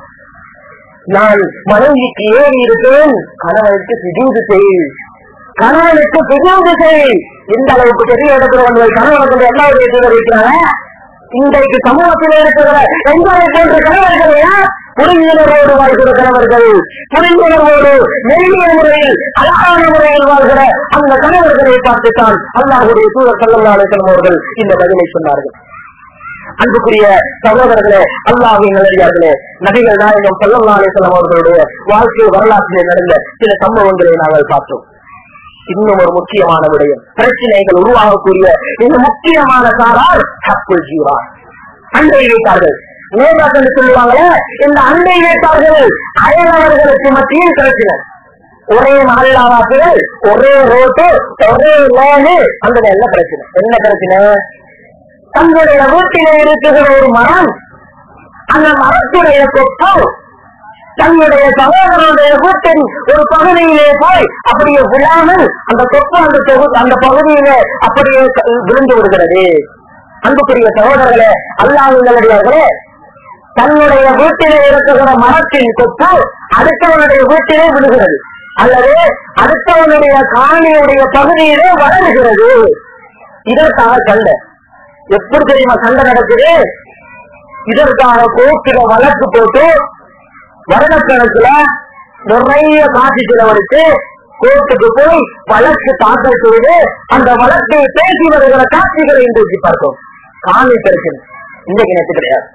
நான் மனைவிக்கு ஏறி இருப்பேன் கணவனுக்கு சுஜூது செய் கணவனுக்கு சுஜூது செய் இந்த அளவுக்கு பெரிய இடத்துல வந்து கணவனுக்கு எல்லா விஷயத்தையும் இருக்கிறாங்க இன்றைக்கு சமூகத்தில் இருக்கிற எங்களை போன்ற கணவர்களையா புரிந்துணர்வோடு வாழ்கிற கணவர்கள் புரிந்துணர்வோடு மெல்லிய முறையில் அழகான முறையில் வாழ்கிற அந்த கணவர்களை பார்த்துத்தான் அல்லாஹுடைய சூழல் செல்லல்லாசனம் அவர்கள் இந்த பதிலை சொன்னார்கள் அன்புக்குரிய சகோதரர்களே அல்லாஹின் நல்லடியார்களே நபிகள் நாயகம் சல்லல்லா அலிஸ்லாம் அவர்களுடைய வாழ்க்கை வரலாற்றிலே நடந்த சில சம்பவங்களை நாங்கள் பார்த்தோம் இன்னும் ஒரு முக்கியமான விடயம் பிரச்சனைகள் உருவாகக்கூடிய மிக முக்கியமான சாரார் ஹக்குல் ஜீவா அண்டை வைத்தார்கள் நேதாக்கள் சொல்லுவாங்களே இந்த அண்டை வைத்தார்கள் அயலவர்களுக்கு மத்தியில் பிரச்சனை ஒரே மகளாவாக்குகள் ஒரே ரோட்டு ஒரே லேனு அந்த என்ன பிரச்சனை என்ன பிரச்சனை தங்களுடைய வீட்டிலே இருக்கிற ஒரு மரம் அந்த மரத்துடைய கொப்பு தன்னுடைய சகோதரனுடைய வீட்டின் ஒரு பகுதியிலே போய் அப்படியே விழாமல் அந்த கொப்பு அந்த தொகு- அந்த பகுதியிலே அப்படியே க- விழுந்து விடுகிறது அன்புக்குரிய சகோதரர்களே அல்லாஹர்களே தன்னுடைய வீட்டிலே இருக்கிற மரத்தின் கொப்பு அடுத்தவனுடைய வீட்டிலே விழுகிறது அல்லது அடுத்தவனுடைய காணியுடைய பகுதியிலே வளருகிறது இதற்காக சண்டை எப்படி தெரியுமா சண்டை நடக்குது இதற்காக கோர்ட்டுல வழக்கு போட்டு வருடக்கணக்குல நிறைய காட்சி செலவழித்து கோர்ட்டுக்கு போய் வழக்கு தாக்கல் செய்து அந்த வழக்கை பேசி வருகிற காட்சிகளை இன்றைக்கு பார்த்தோம் காணி பிரச்சனை இன்றைக்கு நேற்று கிடையாது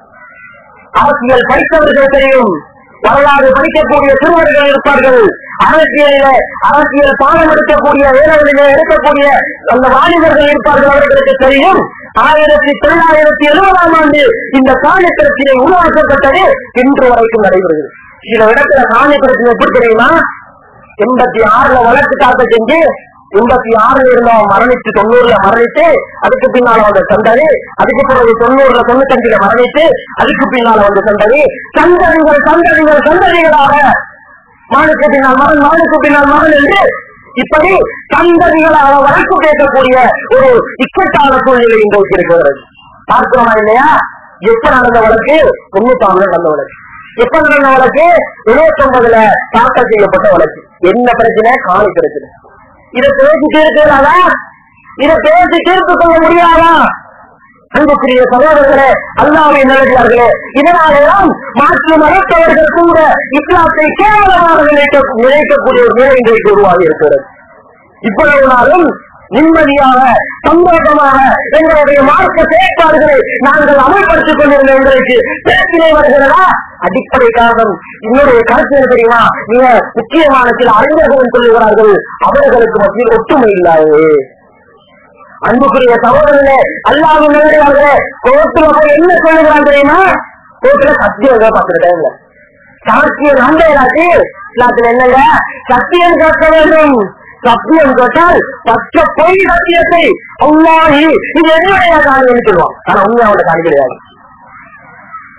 அரசியல் படித்தவர்கள் தெரியும் வரலாறு படிக்கக்கூடிய சிறுவர்கள் இருப்பார்கள் அரசியலில அரசியல் பாடம் எடுக்கக்கூடிய வேலைகளிலே எடுக்கக்கூடிய அந்த வாலிபர்கள் இருப்பார்கள் அவர்களுக்கு தெரியும் ஆயிரத்தி தொள்ளாயிரத்தி எழுபதாம் ஆண்டு இந்த காணி பிரச்சனை உருவாக்கப்பட்டது இன்று வரைக்கும் நடைபெறுகிறது சில இடத்துல காணி பிரச்சனை எப்படி தெரியுமா எண்பத்தி ஆறுல வழக்கு தாக்கல் செஞ்சு எண்பத்தி ஆறுல இருந்தவன் மரணிச்சு தொண்ணூறுல மரணித்து அதுக்கு பின்னால வந்த சந்ததி அதுக்கு பிறகு தொண்ணூறுல தொண்ணூத்தஞ்சுல மரணித்து அதுக்கு பின்னால வந்த சந்ததி சந்ததிகள் சந்ததிகள் சந்ததிகளாக மகனுக்கு பின்னால் மகன் மகனுக்கு பின்னால் மகன் என்று இப்படி சந்ததிகளாக வழக்கு பேசக்கூடிய ஒரு இக்கட்டான சூழ்நிலை இன்றைக்கு இருக்கிறது பார்க்கிறோமா இல்லையா எப்ப நடந்த வழக்கு தொண்ணூத்தாறுல நடந்த வழக்கு எப்ப நடந்த வழக்கு இருபத்தி ஒன்பதுல தாக்கல் செய்யப்பட்ட வழக்கு என்ன பிரச்சனை காணி பிரச்சனை இதை பேசி தீர்க்கிறாரா இதை பேசி தீர்த்து கொள்ள முடியாதா அன்புக்குரிய சகோதரர்களே அல்லாவை நல்லதார்களே இதனாலதான் மாற்று மறுத்தவர்கள் கூட இஸ்லாத்தை கேவலமாக நினைக்க நினைக்கக்கூடிய ஒரு நிலை இன்றைக்கு உருவாகி இருக்கிறது இவ்வளவு நாளும் நிம்மதியாக சந்தோஷமாக எங்களுடைய மார்க்க செயற்பாடுகளை நாங்கள் அமல்படுத்திக் கொண்டிருந்த எங்களுக்கு பேச்சிலே வருகிறதா அடிப்படை காரணம் இன்னொரு கருத்து என்ன தெரியுமா மிக முக்கியமான சில அறிஞர்கள் சொல்லுகிறார்கள் அவர்களுக்கு மத்தியில் ஒற்றுமை இல்லாது அன்புக்குரிய சகோதரர்களே அல்லாவின் நல்லவர்களே கோர்ட்டுல போய் என்ன சொல்லுகிறான் தெரியுமா கோர்ட்டுல சத்தியம் பார்த்துக்கிட்டே இல்லை சாட்சியம் நம்பையாச்சு இஸ்லாத்துல என்னங்க சத்தியம் கேட்க வேண்டும் சத்தியம் கேட்டால் பச்சை பொய் சத்தியத்தை அல்லாஹி இது என்னுடைய காணின்னு சொல்லுவான் ஆனா உண்மை அவனோட காணி கிடையாது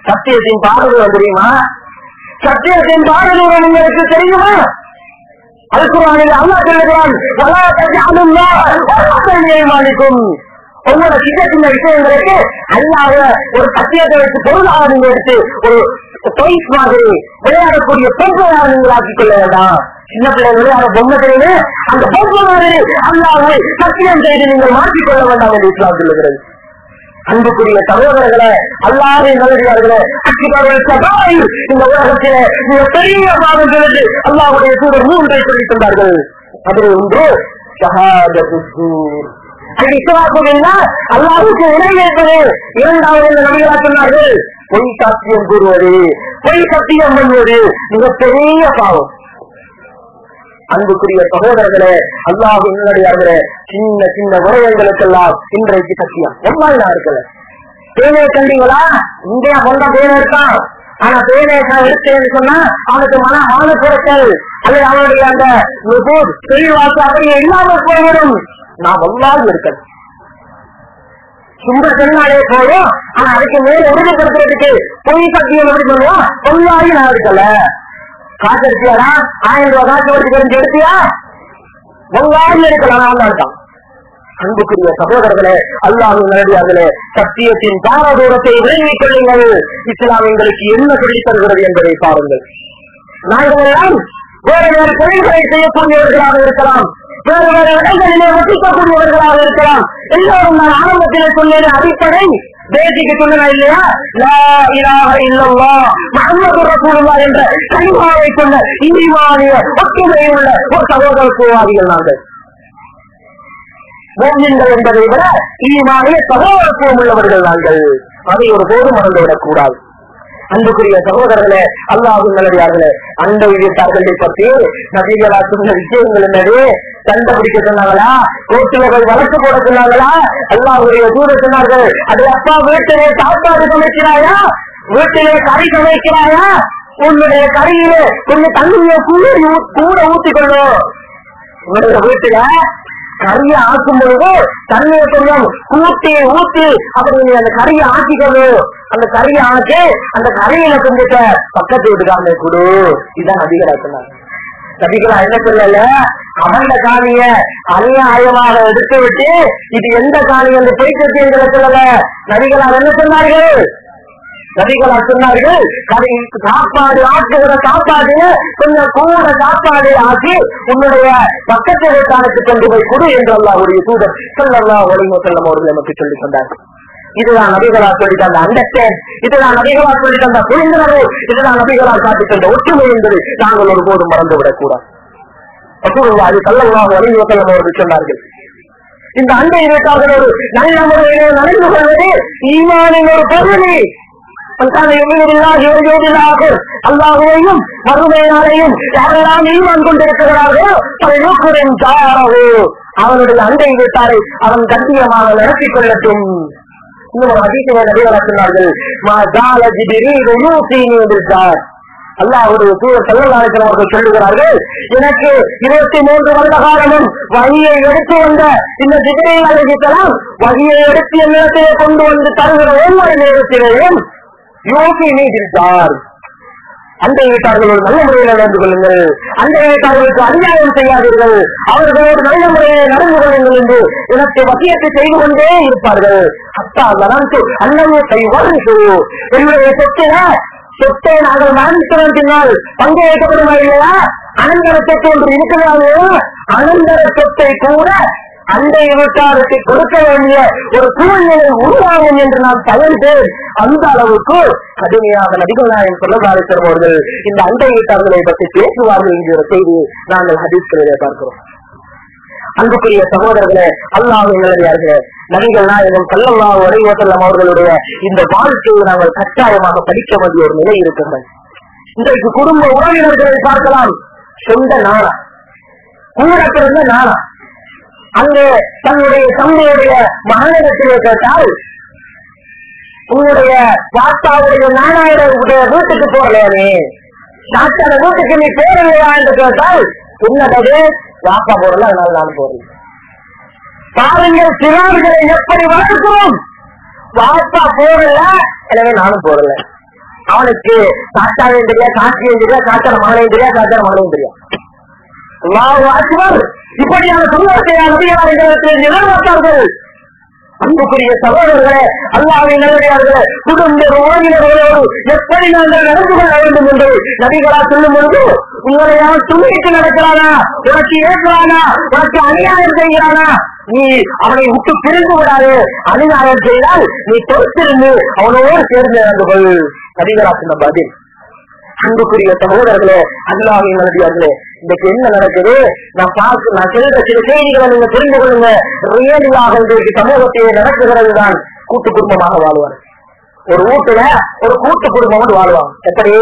சத்தியத்தின் பாடல்கள் தெரியுமா சத்தியத்தின் பாடல்கள் உங்களுக்கு தெரியுமா அல்குரானில் அல்லாஹ் சொல்லுகிறான் வலா தஜஅலுல்லாஹ் மாலிக்கும் உங்களோட சின்ன சின்ன விஷயங்களுக்கு அல்லாத ஒரு சத்தியத்தை வச்சு பொருளாக நீங்க எடுத்து ஒரு டொய்ஸ் மாதிரி விளையாடக்கூடிய பொருளாக நீங்கள் ஆக்கிக் கொள்ள வேண்டாம் சின்ன பிள்ளை விளையாட பொம்மை தெரியுது அந்த பொம்மை மாதிரி அல்லாவை சத்தியம் செய்து நீங்கள் மாற்றிக்கொள்ள வேண்டாம் என்று இஸ்லாம் சொல்லுகிறது அன்புக்குரிய சகோதரர்களே அல்லாத நல்லடியார்களே அக்கிபார்கள் சபாய் இந்த உலகத்திலே மிக பெரிய பாவங்களுக்கு அல்லாவுடைய தூதர் மூன்றை சொல்லித் தந்தார்கள் அதில் ஒன்று ஷஹாதத்து ஸூர். அது விசுவாசமில்லா அல்லாவுக்கு இணை வைப்பது இரண்டாவது இந்த நபிகளா சொன்னார்கள் பொய் சாத்தியம் கூறுவது பொய் சத்தியம் பண்ணுவது மிகப்பெரிய பாவம் அன்புக்குரிய சகோதரர்களே அல்லாஹ் என்னுடையார்களே சின்ன சின்ன விடயங்களுக்கெல்லாம் இன்றைக்கு சத்தியம் ஒன்றாயினா இருக்கல தேனை கண்டீங்களா இங்கே கொண்ட தேனை இருக்கான் ஆனா தேனை எடுத்தேன்னு சொன்னா அவனுக்கு மன ஆன குறைத்தல் அல்லது அவனுடைய அந்த நுபூர் தெளிவாக்கு அப்படியே இல்லாமல் போய்விடும் நான் ஒன்றாக இருக்கேன் சும்மா சொன்னாலே போதும் ஆனா அதுக்கு மேல உறுதிப்படுத்துறதுக்கு பொய் சத்தியம் எப்படி பண்ணுவோம் பொய்யாகி நான் இருக்கல காசு எடுத்தியாடா ஆயிரம் ரூபாய் காசு வட்டி தெரிஞ்சு எடுத்தியா ஒன்றாக இருக்கலாம் அதான் அன்புக்குரிய சகோதரர்களே அல்லாஹின் நேரடியார்களே சத்தியத்தின் பாரதூரத்தை விளங்கிக் கொள்ளுங்கள் இஸ்லாம் எங்களுக்கு என்ன சொல்லித் தருகிறது என்பதை பாருங்கள் நாங்கள் எல்லாம் வேறு வேறு தொழில்களை செய்யக்கூடியவர்களாக இருக்கலாம் வேறு வேறு இடங்களிலே வசிக்கக்கூடியவர்களாக இருக்கலாம் எல்லோரும் நான் ஆரம்பத்திலே சொன்னேன் அடிப்படை பேசிக்கு சொன்னா இல்லையா லா இலாஹ இல்லல்லாஹ் முஹம்மது ரசூலுல்லாஹ் என்ற கனிமாவை கொண்ட ஈமானிய ஒற்றுமை உள்ள ஒரு சகோதரத்துவாதிகள் நாங்கள் மோமியங்கள் என்பதை விட ஈமானிய சகோதரத்துவம் உள்ளவர்கள் நாங்கள் அதை ஒரு போது மறந்துவிடக் கூடாது அன்புக்குரிய சகோதரர்களே அல்லாஹும் நல்லடியார்களே அண்டை வீட்டார்களை பற்றி நபிகளா சொன்ன விஷயங்கள் என்னது சண்டை பிடிக்க சொன்னாங்களா கோட்டில போய் வழக்கு போட சொன்னாங்களா அல்லாஹுடைய தூர சொன்னார்கள் அது அப்பா வீட்டிலே சாப்பாடு சமைக்கிறாயா வீட்டிலே கறி சமைக்கிறாயா உன்னுடைய கறியிலே கொஞ்சம் தண்ணியை கூட ஊ- கூட ஊத்திக்கொள்ளும் உங்களுடைய வீட்டுல கறியை ஆக்கும் பொழுது தண்ணியை கொஞ்சம் கூட்டி ஊத்தி அப்படி நீ அந்த கறியை ஆக்கிக்கணும் அந்த கறியை ஆக்கி அந்த கறியில கொஞ்சத்த பக்கத்து வீட்டுக்காரங்க கொடு இதான் நபிகளா சொன்னாங்க நபிகளா என்ன சொல்லல அவண்ட காணிய அநியாயமாக எடுத்து விட்டு இது எந்த காணி என்று பேச்சு எங்களை சொல்லல நபிகளா என்ன சொன்னார்கள் நபிகளா சொன்னார்கள் கறி சாப்பாடு ஆக்குகிற சாப்பாடு கொஞ்சம் கூட சாப்பாடு ஆக்கி உன்னுடைய பக்கத்து வீட்டானுக்கு கொண்டு போய் கொடு என்று அல்லாஹ்வுடைய தூதர் சொல்லலாம் ஒளிமோ செல்லம் அவர்கள் நமக்கு சொல்லி தந்தார்கள் இதுதான் நபிகளா சொல்லி தந்த அண்டர்ஸ்டாண்ட் இதுதான் நபிகளா சொல்லி தந்த புரிந்துணர்வு இதுதான் நபிகளா காட்டி தந்த ஒற்றுமை என்பது நாங்கள் ஒருபோதும் மறந்துவிடக் கூடாது ரசூலுல்லாஹி அது சல்லல்லாஹு அலைஹி வஸல்லம் அவர்கள் சொன்னார்கள் இந்த அண்டை வீட்டார்களோடு நல்ல முறையிலே நடந்து கொள்வது ஈமானின் ஒரு பகுதி அல்லாஹுவையும் மறுமையினாலையும் யாரெல்லாம் ஈமான் கொண்டிருக்கிறார்களோ பல்லுக்குடன் தாரவு அவனுடைய அண்டை வீட்டாரை அவன் கண்ணியமாக நடத்திக் கொள்ளட்டும் இன்னும் ஒரு அதிசய நபிகளை சொன்னார்கள் மா ஜால ஜிபிரீல் யூசினி பில்ஜார் அல்லாஹ்வுடைய தூதர் செல்லலாளர்கள் அவர்கள் சொல்லுகிறார்கள் எனக்கு இருபத்தி மூன்று வருட காலமும் வழியை எடுத்து வந்த இந்த ஜிபிரீல் அழைக்கலாம் வழியை எடுத்து என்னிடத்திலே கொண்டு வந்து தருகிற ஒவ்வொரு நேரத்திலேயும் யோகி நீடித்தார் அண்டை வீட்டார்களோடு நல்ல முறையில் நடந்து கொள்ளுங்கள் அண்டை வீட்டார்களுக்கு அநியாயம் செய்யாதீர்கள் அவர்களோடு நல்ல முறையில் நடந்து கொள்ளுங்கள் என்று எனக்கு வசியத்தை செய்து கொண்டே இருப்பார்கள் அத்தா மறந்து அன்னமே செய்வார்கள் என்னுடைய சொத்தில சொத்தை நாங்கள் மறந்துட்டோம் பின்னால் பங்கு வைக்கப்படுமா இல்லையா அனந்தர சொத்து ஒன்று இருக்கிறதா இல்லையா அனந்தர சொத்தை கூட அண்டை வீட்டாருக்கு கொடுக்க வேண்டிய ஒரு சூழ்நிலை உருவாகும் என்று நான் தகவல் அந்த அளவுக்கு கடுமையாக நடிகர் நாயன் சொல்லதாரித்தர் அவர்கள் இந்த அண்டை வீட்டார்களை பற்றி பேசுவார்கள் என்கிற செய்தியை நாங்கள் ஹதீஸ்களிலே பார்க்கிறோம் அன்புக்குரிய சகோதரர்களே அல்லாஹ் நல்லதார்களே நபிகள் நாயகம் சல்லல்லா உரையோசல்லம் அவர்களுடைய இந்த வாழ்க்கையை நாங்கள் கட்டாயமாக படிக்க வேண்டிய ஒரு நிலை இருக்கிறது இன்றைக்கு குடும்ப உறவினர்களை பார்க்கலாம் சொந்த நாளா கூட பிறந்த நாளா அங்கே தன்னுடைய தந்தையுடைய மகனிடத்திலே கேட்டால் உன்னுடைய வாத்தாவுடைய நானாயிரவுடைய வீட்டுக்கு போகலையானே டாக்டர் வீட்டுக்கு நீ போறலையா என்று கேட்டால் உன்னதது வாப்பா போறல அதனால நான் போறேன் பாருங்கள் சிறார்களை எப்படி வளர்க்கிறோம் வாப்பா போறல எனவே நானும் போறல அவனுக்கு சாத்தாவையும் தெரியா சாட்சியும் தெரியா சாத்தான மகளையும் தெரியா சாத்தான மகளையும் தெரியா அல்லாஹ் அக்பர் இப்படியான சமூகத்தை நபிகளார் எதிர்பார்த்தார்கள் அன்புக்குரிய சகோதரர்களே அல்லாவின் நல்லடியார்களே குடும்ப உறவினர்களோடு எப்படி நாங்கள் நடந்து கொள்ள வேண்டும் என்று நபிகளா சொல்லும் பொழுது உங்களை அவன் துணிக்கு நடக்கிறானா உனக்கு ஏற்கிறானா உனக்கு அநியாயம் செய்கிறானா நீ அவனை விட்டு பிரிந்து விடாது அநியாயம் செய்தால் நீ பொறுத்திருந்து அவனோடு சேர்ந்து நடந்து கொள் நபிகளா சொன்ன பதில் அன்புக்குரிய சகோதரர்களே அல்லாவின் நல்லடியார்களே இன்னைக்கு என்ன நடக்குது நான் பார்க்க நான் சொல்ற சில செய்திகளை நீங்க புரிந்து கொள்ளுங்க ரியலாக இன்றைக்கு சமூகத்தில் நடக்குகிறது தான் கூட்டு குடும்பமாக வாழ்வார் ஒரு வீட்டுல ஒரு கூட்டு குடும்பம் வாழ்வாங்க எப்படி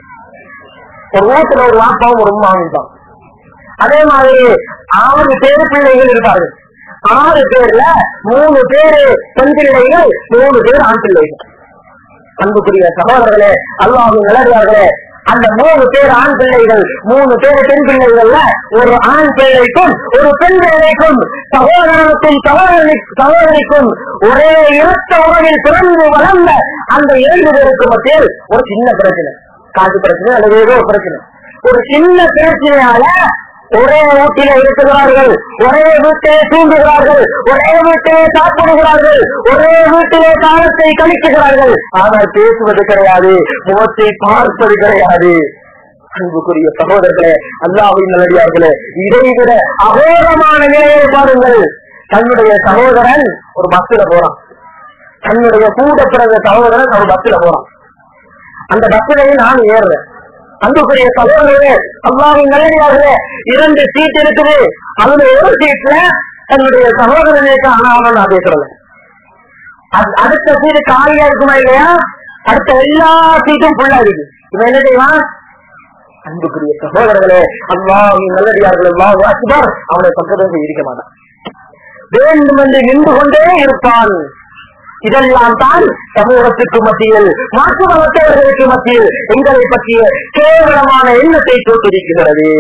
ஒரு வீட்டுல ஒரு வாப்பாவும் ஒரு உமாவும் இருப்பாங்க அதே மாதிரி ஆறு பேர் பிள்ளைகள் இருப்பார்கள் ஆறு பேர்ல மூணு பேரு பெண் பிள்ளைகள் மூணு பேர் ஆண் பிள்ளைகள் அன்புக்குரிய சகோதரர்களே அல்லாஹின் நிலவியார்களே அந்த மூணு பேர் ஆண் பிள்ளைகள் மூணு பேர் பெண் பிள்ளைகள்ல ஒரு ஆண் பிள்ளைக்கும் ஒரு பெண் பிள்ளைக்கும் சகோதரனுக்கும் சகோதரி சகோதரிக்கும் ஒரே இரத்த உறவில் பிறந்து வளர்ந்த அந்த இரண்டு பேருக்கு மத்தியில் ஒரு சின்ன பிரச்சனை காசு பிரச்சனை அல்லது ஏதோ ஒரு பிரச்சனை ஒரு சின்ன பிரச்சனையால ஒரே வீட்டிலே இருக்கிறார்கள் ஒரே வீட்டிலே தூங்குகிறார்கள் ஒரே வீட்டிலே சாப்பிடுகிறார்கள் ஒரே வீட்டிலே காலத்தை கழிக்கிறார்கள் ஆனால் பேசுவது கிடையாது முகத்தை பார்ப்பது கிடையாது அன்புக்குரிய சகோதரர்களே அல்லாவின் நல்லடியார்களே இதைவிட அகோரமான நிலையை பாருங்கள் தன்னுடைய சகோதரன் ஒரு பஸ்ல போறான் தன்னுடைய கூட பிறந்த சகோதரன் ஒரு பஸ்ல போறான் அந்த பஸ்ஸிலேயே நான் ஏறுறேன் அன்புக்குரிய சகோதரர்களே அல்லாவின் நல்லடியார்களே இரண்டு சீட் இருக்குது அதுல ஒரு சீட்ல தன்னுடைய சகோதரனுக்கு ஆனாலும் நான் பேசுறேன் அது- அடுத்த சீட்டு காலியா இருக்குமா இல்லையா அடுத்த எல்லா சீட்டும் ஃபுல்லா இருக்கு இவன் என்ன செய்வான் அன்புக்குரிய சகோதரர்களே அல்லாவின் நல்லடியார்கள் அல்லாஹ் அக்பர் அவனை பக்கத்தில் இருக்க மாட்டான் வேண்டும் என்று நின்று கொண்டே இருப்பான் இதெல்லாம் தான் சமூகத்துக்கு மத்தியில் மாற்று மதத்தவர்களுக்கு மத்தியில் எங்களை பற்றிய கேவலமான எண்ணத்தை தோற்றுவிக்கிறது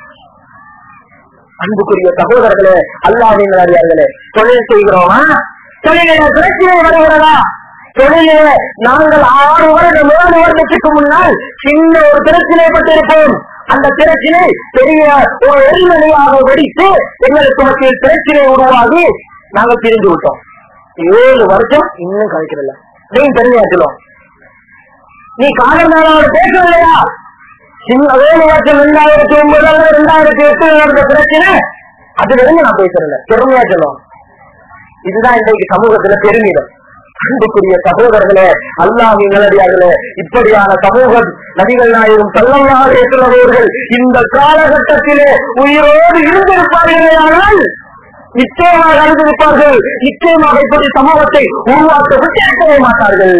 அன்புக்குரிய சகோதரர்களே அல்லாவின் நல்லடியார்களே தொழில் செய்கிறோமா தொழிலில பிரச்சனை வருகிறதா தொழிலே நாங்கள் ஆறு வருடம் ஏழு வருடத்துக்கு முன்னால் சின்ன ஒரு பிரச்சனை பட்டிருப்போம் அந்த பிரச்சனை பெரிய ஒரு எரிமலையாக வெடித்து எங்களுக்கு மத்தியில் பிரச்சனை உருவாகி நாங்கள் பிரிந்து விட்டோம் ஏழு வருஷம் இன்னும் கழிக்கிறல நீ தெரிஞ்சாக்கலாம் நீ காலம் நாளோட பேசவில்லையா சின்ன ஏழு வருஷம் ரெண்டாயிரத்தி ஒன்பது அல்லது ரெண்டாயிரத்தி எட்டு நடந்த பிரச்சனை அதுல இருந்து நான் பேசுறேன் பெருமையா சொல்லுவோம் இதுதான் இன்றைக்கு சமூகத்துல பெருமிதம் அன்புக்குரிய சகோதரர்களே அல்லாஹின் நல்லடியார்களே இப்படியான சமூகம் நபிகள் நாயகம் செல்லமாக இருக்கிறவர்கள் இந்த காலகட்டத்திலே உயிரோடு இருந்திருப்பார்களே ஆனால் நிச்சயமாக அறிந்திருப்பார்கள் நிச்சயமாக இப்படி சமூகத்தை உருவாக்க விட்டிருக்கவே மாட்டார்கள்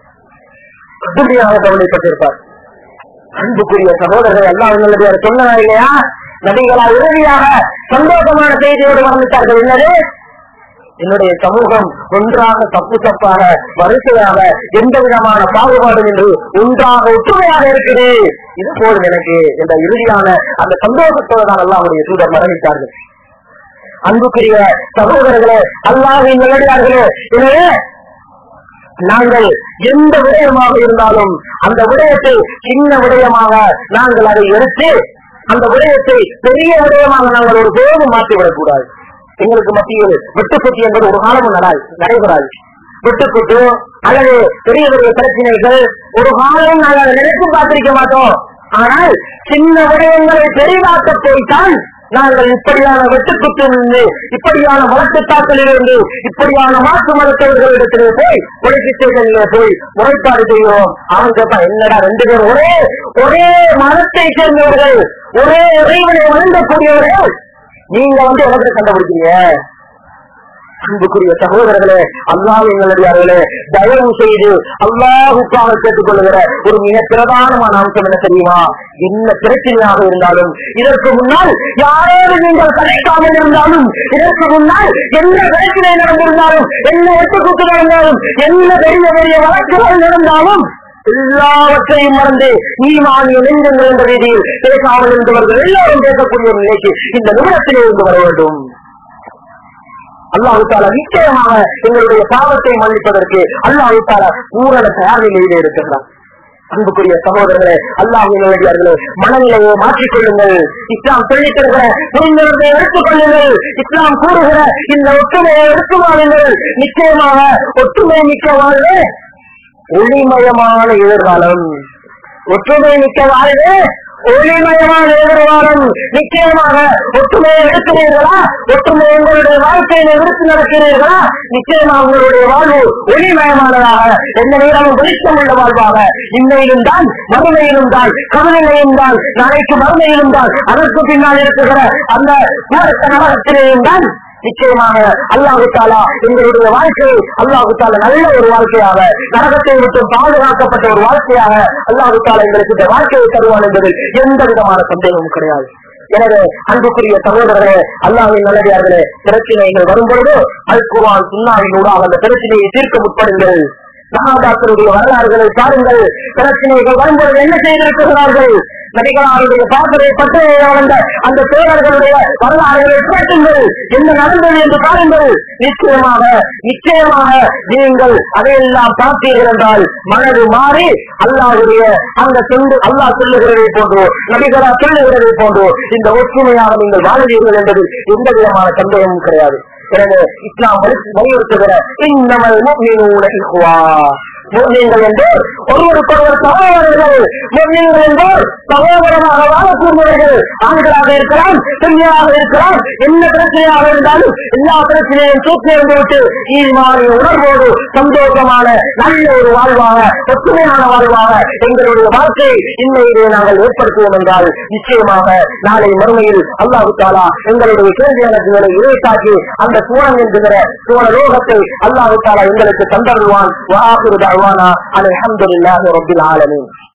கடுமையாக கவலைப்பட்டிருப்பார் அன்புக்குரிய சகோதரர்கள் எல்லாம் நல்லதார் சொன்னா இல்லையா நபிகளா இறுதியாக சந்தோஷமான செய்தியோடு வர்ணித்தார்கள் என்னது என்னுடைய சமூகம் ஒன்றாக தப்பு தப்பாக வரிசையாக எந்த விதமான பாகுபாடும் என்று ஒன்றாக ஒற்றுமையாக இருக்குது இது போதும் எனக்கு என்ற இறுதியான அந்த சந்தோஷத்தோடு தான் எல்லாம் அவருடைய தூதர் மரணித்தார்கள் அன்புக்குரிய சகோதரர்களே அல்லாஹின் நல்லடியார்களே எனவே நாங்கள் எந்த விடயமாக இருந்தாலும் அந்த விடயத்தை சின்ன விடயமாக நாங்கள் அதை எடுத்து அந்த விடயத்தை பெரிய விடயமாக நாங்கள் ஒரு போதும் மாற்றிவிடக் கூடாது எங்களுக்கு மத்தியில் வெட்டுக்குட்டி என்பது ஒரு காலமும் நடாது நடைபெறாது வெட்டுக்குட்டு அல்லது பெரிய பெரிய பிரச்சனைகள் ஒரு காலம் நாங்கள் அதை நினைத்து பார்த்திருக்க மாட்டோம் ஆனால் சின்ன விடயங்களை பெரிதாக்க போய்தான் நாங்கள் இப்படியான வெட்டுக்குத்திலிருந்து இப்படியான வழக்குத்தாக்களிலிருந்து இப்படியான மாற்று மருத்துவர்களிடத்திலே போய் பொலிசிஸ்டேஷனிலே போய் முறைப்பாடு செய்கிறோம் அவன் கேட்பான் என்னடா ரெண்டு பேரும் ஒரே ஒரே மதத்தை சேர்ந்தவர்கள் ஒரே இறைவனை வழங்கக்கூடியவர்கள் நீங்க வந்து உலகத்தை கண்டுபிடிக்கிறீங்க அன்புக்குரிய சகோதரர்களே அல்லாஹின் நல்லடியார்களே தயவு செய்து அல்லாஹுக்காக கேட்டுக் கொள்ளுகிற ஒரு மிக பிரதானமான அம்சம் என்ன தெரியுமா என்ன பிரச்சனையாக இருந்தாலும் இதற்கு முன்னால் யாரோடு நீங்கள் கலைக்காமல் இருந்தாலும் இதற்கு முன்னால் என்ன பிரச்சனை நடந்திருந்தாலும் என்ன வெட்டுக்குத்து நடந்தாலும் என்ன பெரிய பெரிய வழக்குகள் நடந்தாலும் எல்லாவற்றையும் மறந்து நீமானிய நெஞ்சங்கள் என்ற ரீதியில் பேசாமல் இருந்தவர்கள் எல்லாரும் பேசக்கூடிய ஒரு நிலைக்கு இந்த நிமிடத்திலே இருந்து வர வேண்டும் அல்லாஹு தாலா நிச்சயமாக எங்களுடைய பாவத்தை மன்னிப்பதற்கு அல்லாஹு தாலா பூரண தயார் நிலையிலே இருக்கின்றார் அன்புக்குரிய சகோதரர்களே அல்லாஹின் வேண்டியார்களே மனநிலையை மாற்றிக்கொள்ளுங்கள் இஸ்லாம் சொல்லித் தருகிற புரிந்துணர்வை எடுத்துக் கொள்ளுங்கள் இஸ்லாம் கூறுகிற இந்த ஒற்றுமையை எடுத்து வாழுங்கள் நிச்சயமாக ஒற்றுமை மிக்க வாழ்வு ஒளிமயமான எதிர்காலம் ஒற்றுமை மிக்க வாழ்வு ஒளிமயமான எதிர்காலம் நிச்சயமாக ஒற்றுமையை எடுக்கிறீர்களா ஒற்றுமை உங்களுடைய வாழ்க்கையில எடுத்து நடக்கிறீர்களா நிச்சயமாக உங்களுடைய வாழ்வு ஒளிமயமானதாக எந்த நேரமும் வெளிச்சம் உள்ள வாழ்வாக இன்னையிலும் தான் மறுமையிலும் தான் கவலையிலும் தான் நாளைக்கு மறுமையிலும் தான் அதற்கு பின்னால் இருக்கிற அந்த நேரத்த நரகத்திலேயும் தான் நிச்சயமாக அல்லாஹு தாலா எங்களுடைய வாழ்க்கையை அல்லாஹு தாலா நல்ல ஒரு வாழ்க்கையாக நரகத்தை விட்டு பாதுகாக்கப்பட்ட ஒரு வாழ்க்கையாக அல்லாஹு தாலா எங்களுக்கு இந்த வாழ்க்கையை தருவான் என்பதில் எந்த விதமான சந்தேகமும் கிடையாது எனவே அன்புக்குரிய சகோதரர்களே அல்லாஹின் நல்லடியார்களே பிரச்சனைகள் வரும்பொழுது அல் குர்ஆன் சுன்னாவின் ஊடாக அந்த பிரச்சனையை தீர்க்க முற்படுங்கள் சகாபாக்களுடைய வரலாறுகளை பாருங்கள் பிரச்சனைகள் வரும்பொழுது என்ன செய்திருக்கிறார்கள் நபிகளாருடைய பாசறை பட்டறையை வளர்ந்த அந்த தோழர்களுடைய வரலாறுகளை கேட்டுங்கள் என்ன நடந்தது என்று பாருங்கள் நிச்சயமாக நிச்சயமாக நீங்கள் அதையெல்லாம் பார்த்தீர்கள் என்றால் மனது மாறி அல்லாஹுடைய அந்த சொந்து அல்லாஹ் சொல்லுகிறதை போன்றோ நபிகளா சொல்லுகிறதை போன்றோ இந்த ஒற்றுமையாக நீங்கள் வாழ்வீர்கள் என்பது எந்த விதமான சந்தேகமும் கிடையாது எனவே இஸ்லாம் வலி- வலியுறுத்துகிற இன்னமல் முஃமினூன இஹ்வா முஸ்லிம்கள் என்று ஒருவருக்கொருவர் சகோதரர்கள் முஸ்லிம்கள் என்று சகோதரமாக வாழக்கூடியவர்கள் ஆண்களாக இருக்கலாம் பெண்களாக இருக்கலாம் என்ன பிரச்சனையாக இருந்தாலும் எல்லா பிரச்சனையும் தூக்கி விட்டு ஈமானிய உணர்வோடு சந்தோஷமான நல்ல ஒரு வாழ்வாக ஒற்றுமையான வாழ்வாக எங்களுடைய வாழ்க்கையை இன்னையிலே நாங்கள் ஏற்படுத்துவோம் என்றால் நிச்சயமாக நாளை மறுமையில் அல்லாஹு தாலா எங்களுடைய கேள்வியாளர்களை இறைத்தாக்கி அந்த சூழல் என்கிற சூழ லோகத்தை அல்லாஹு தாலா எங்களுக்கு தந்தருவான் வாக்குறு தாழ்வானா அலமதுல்லாஹி ரபில் ஆலமீன்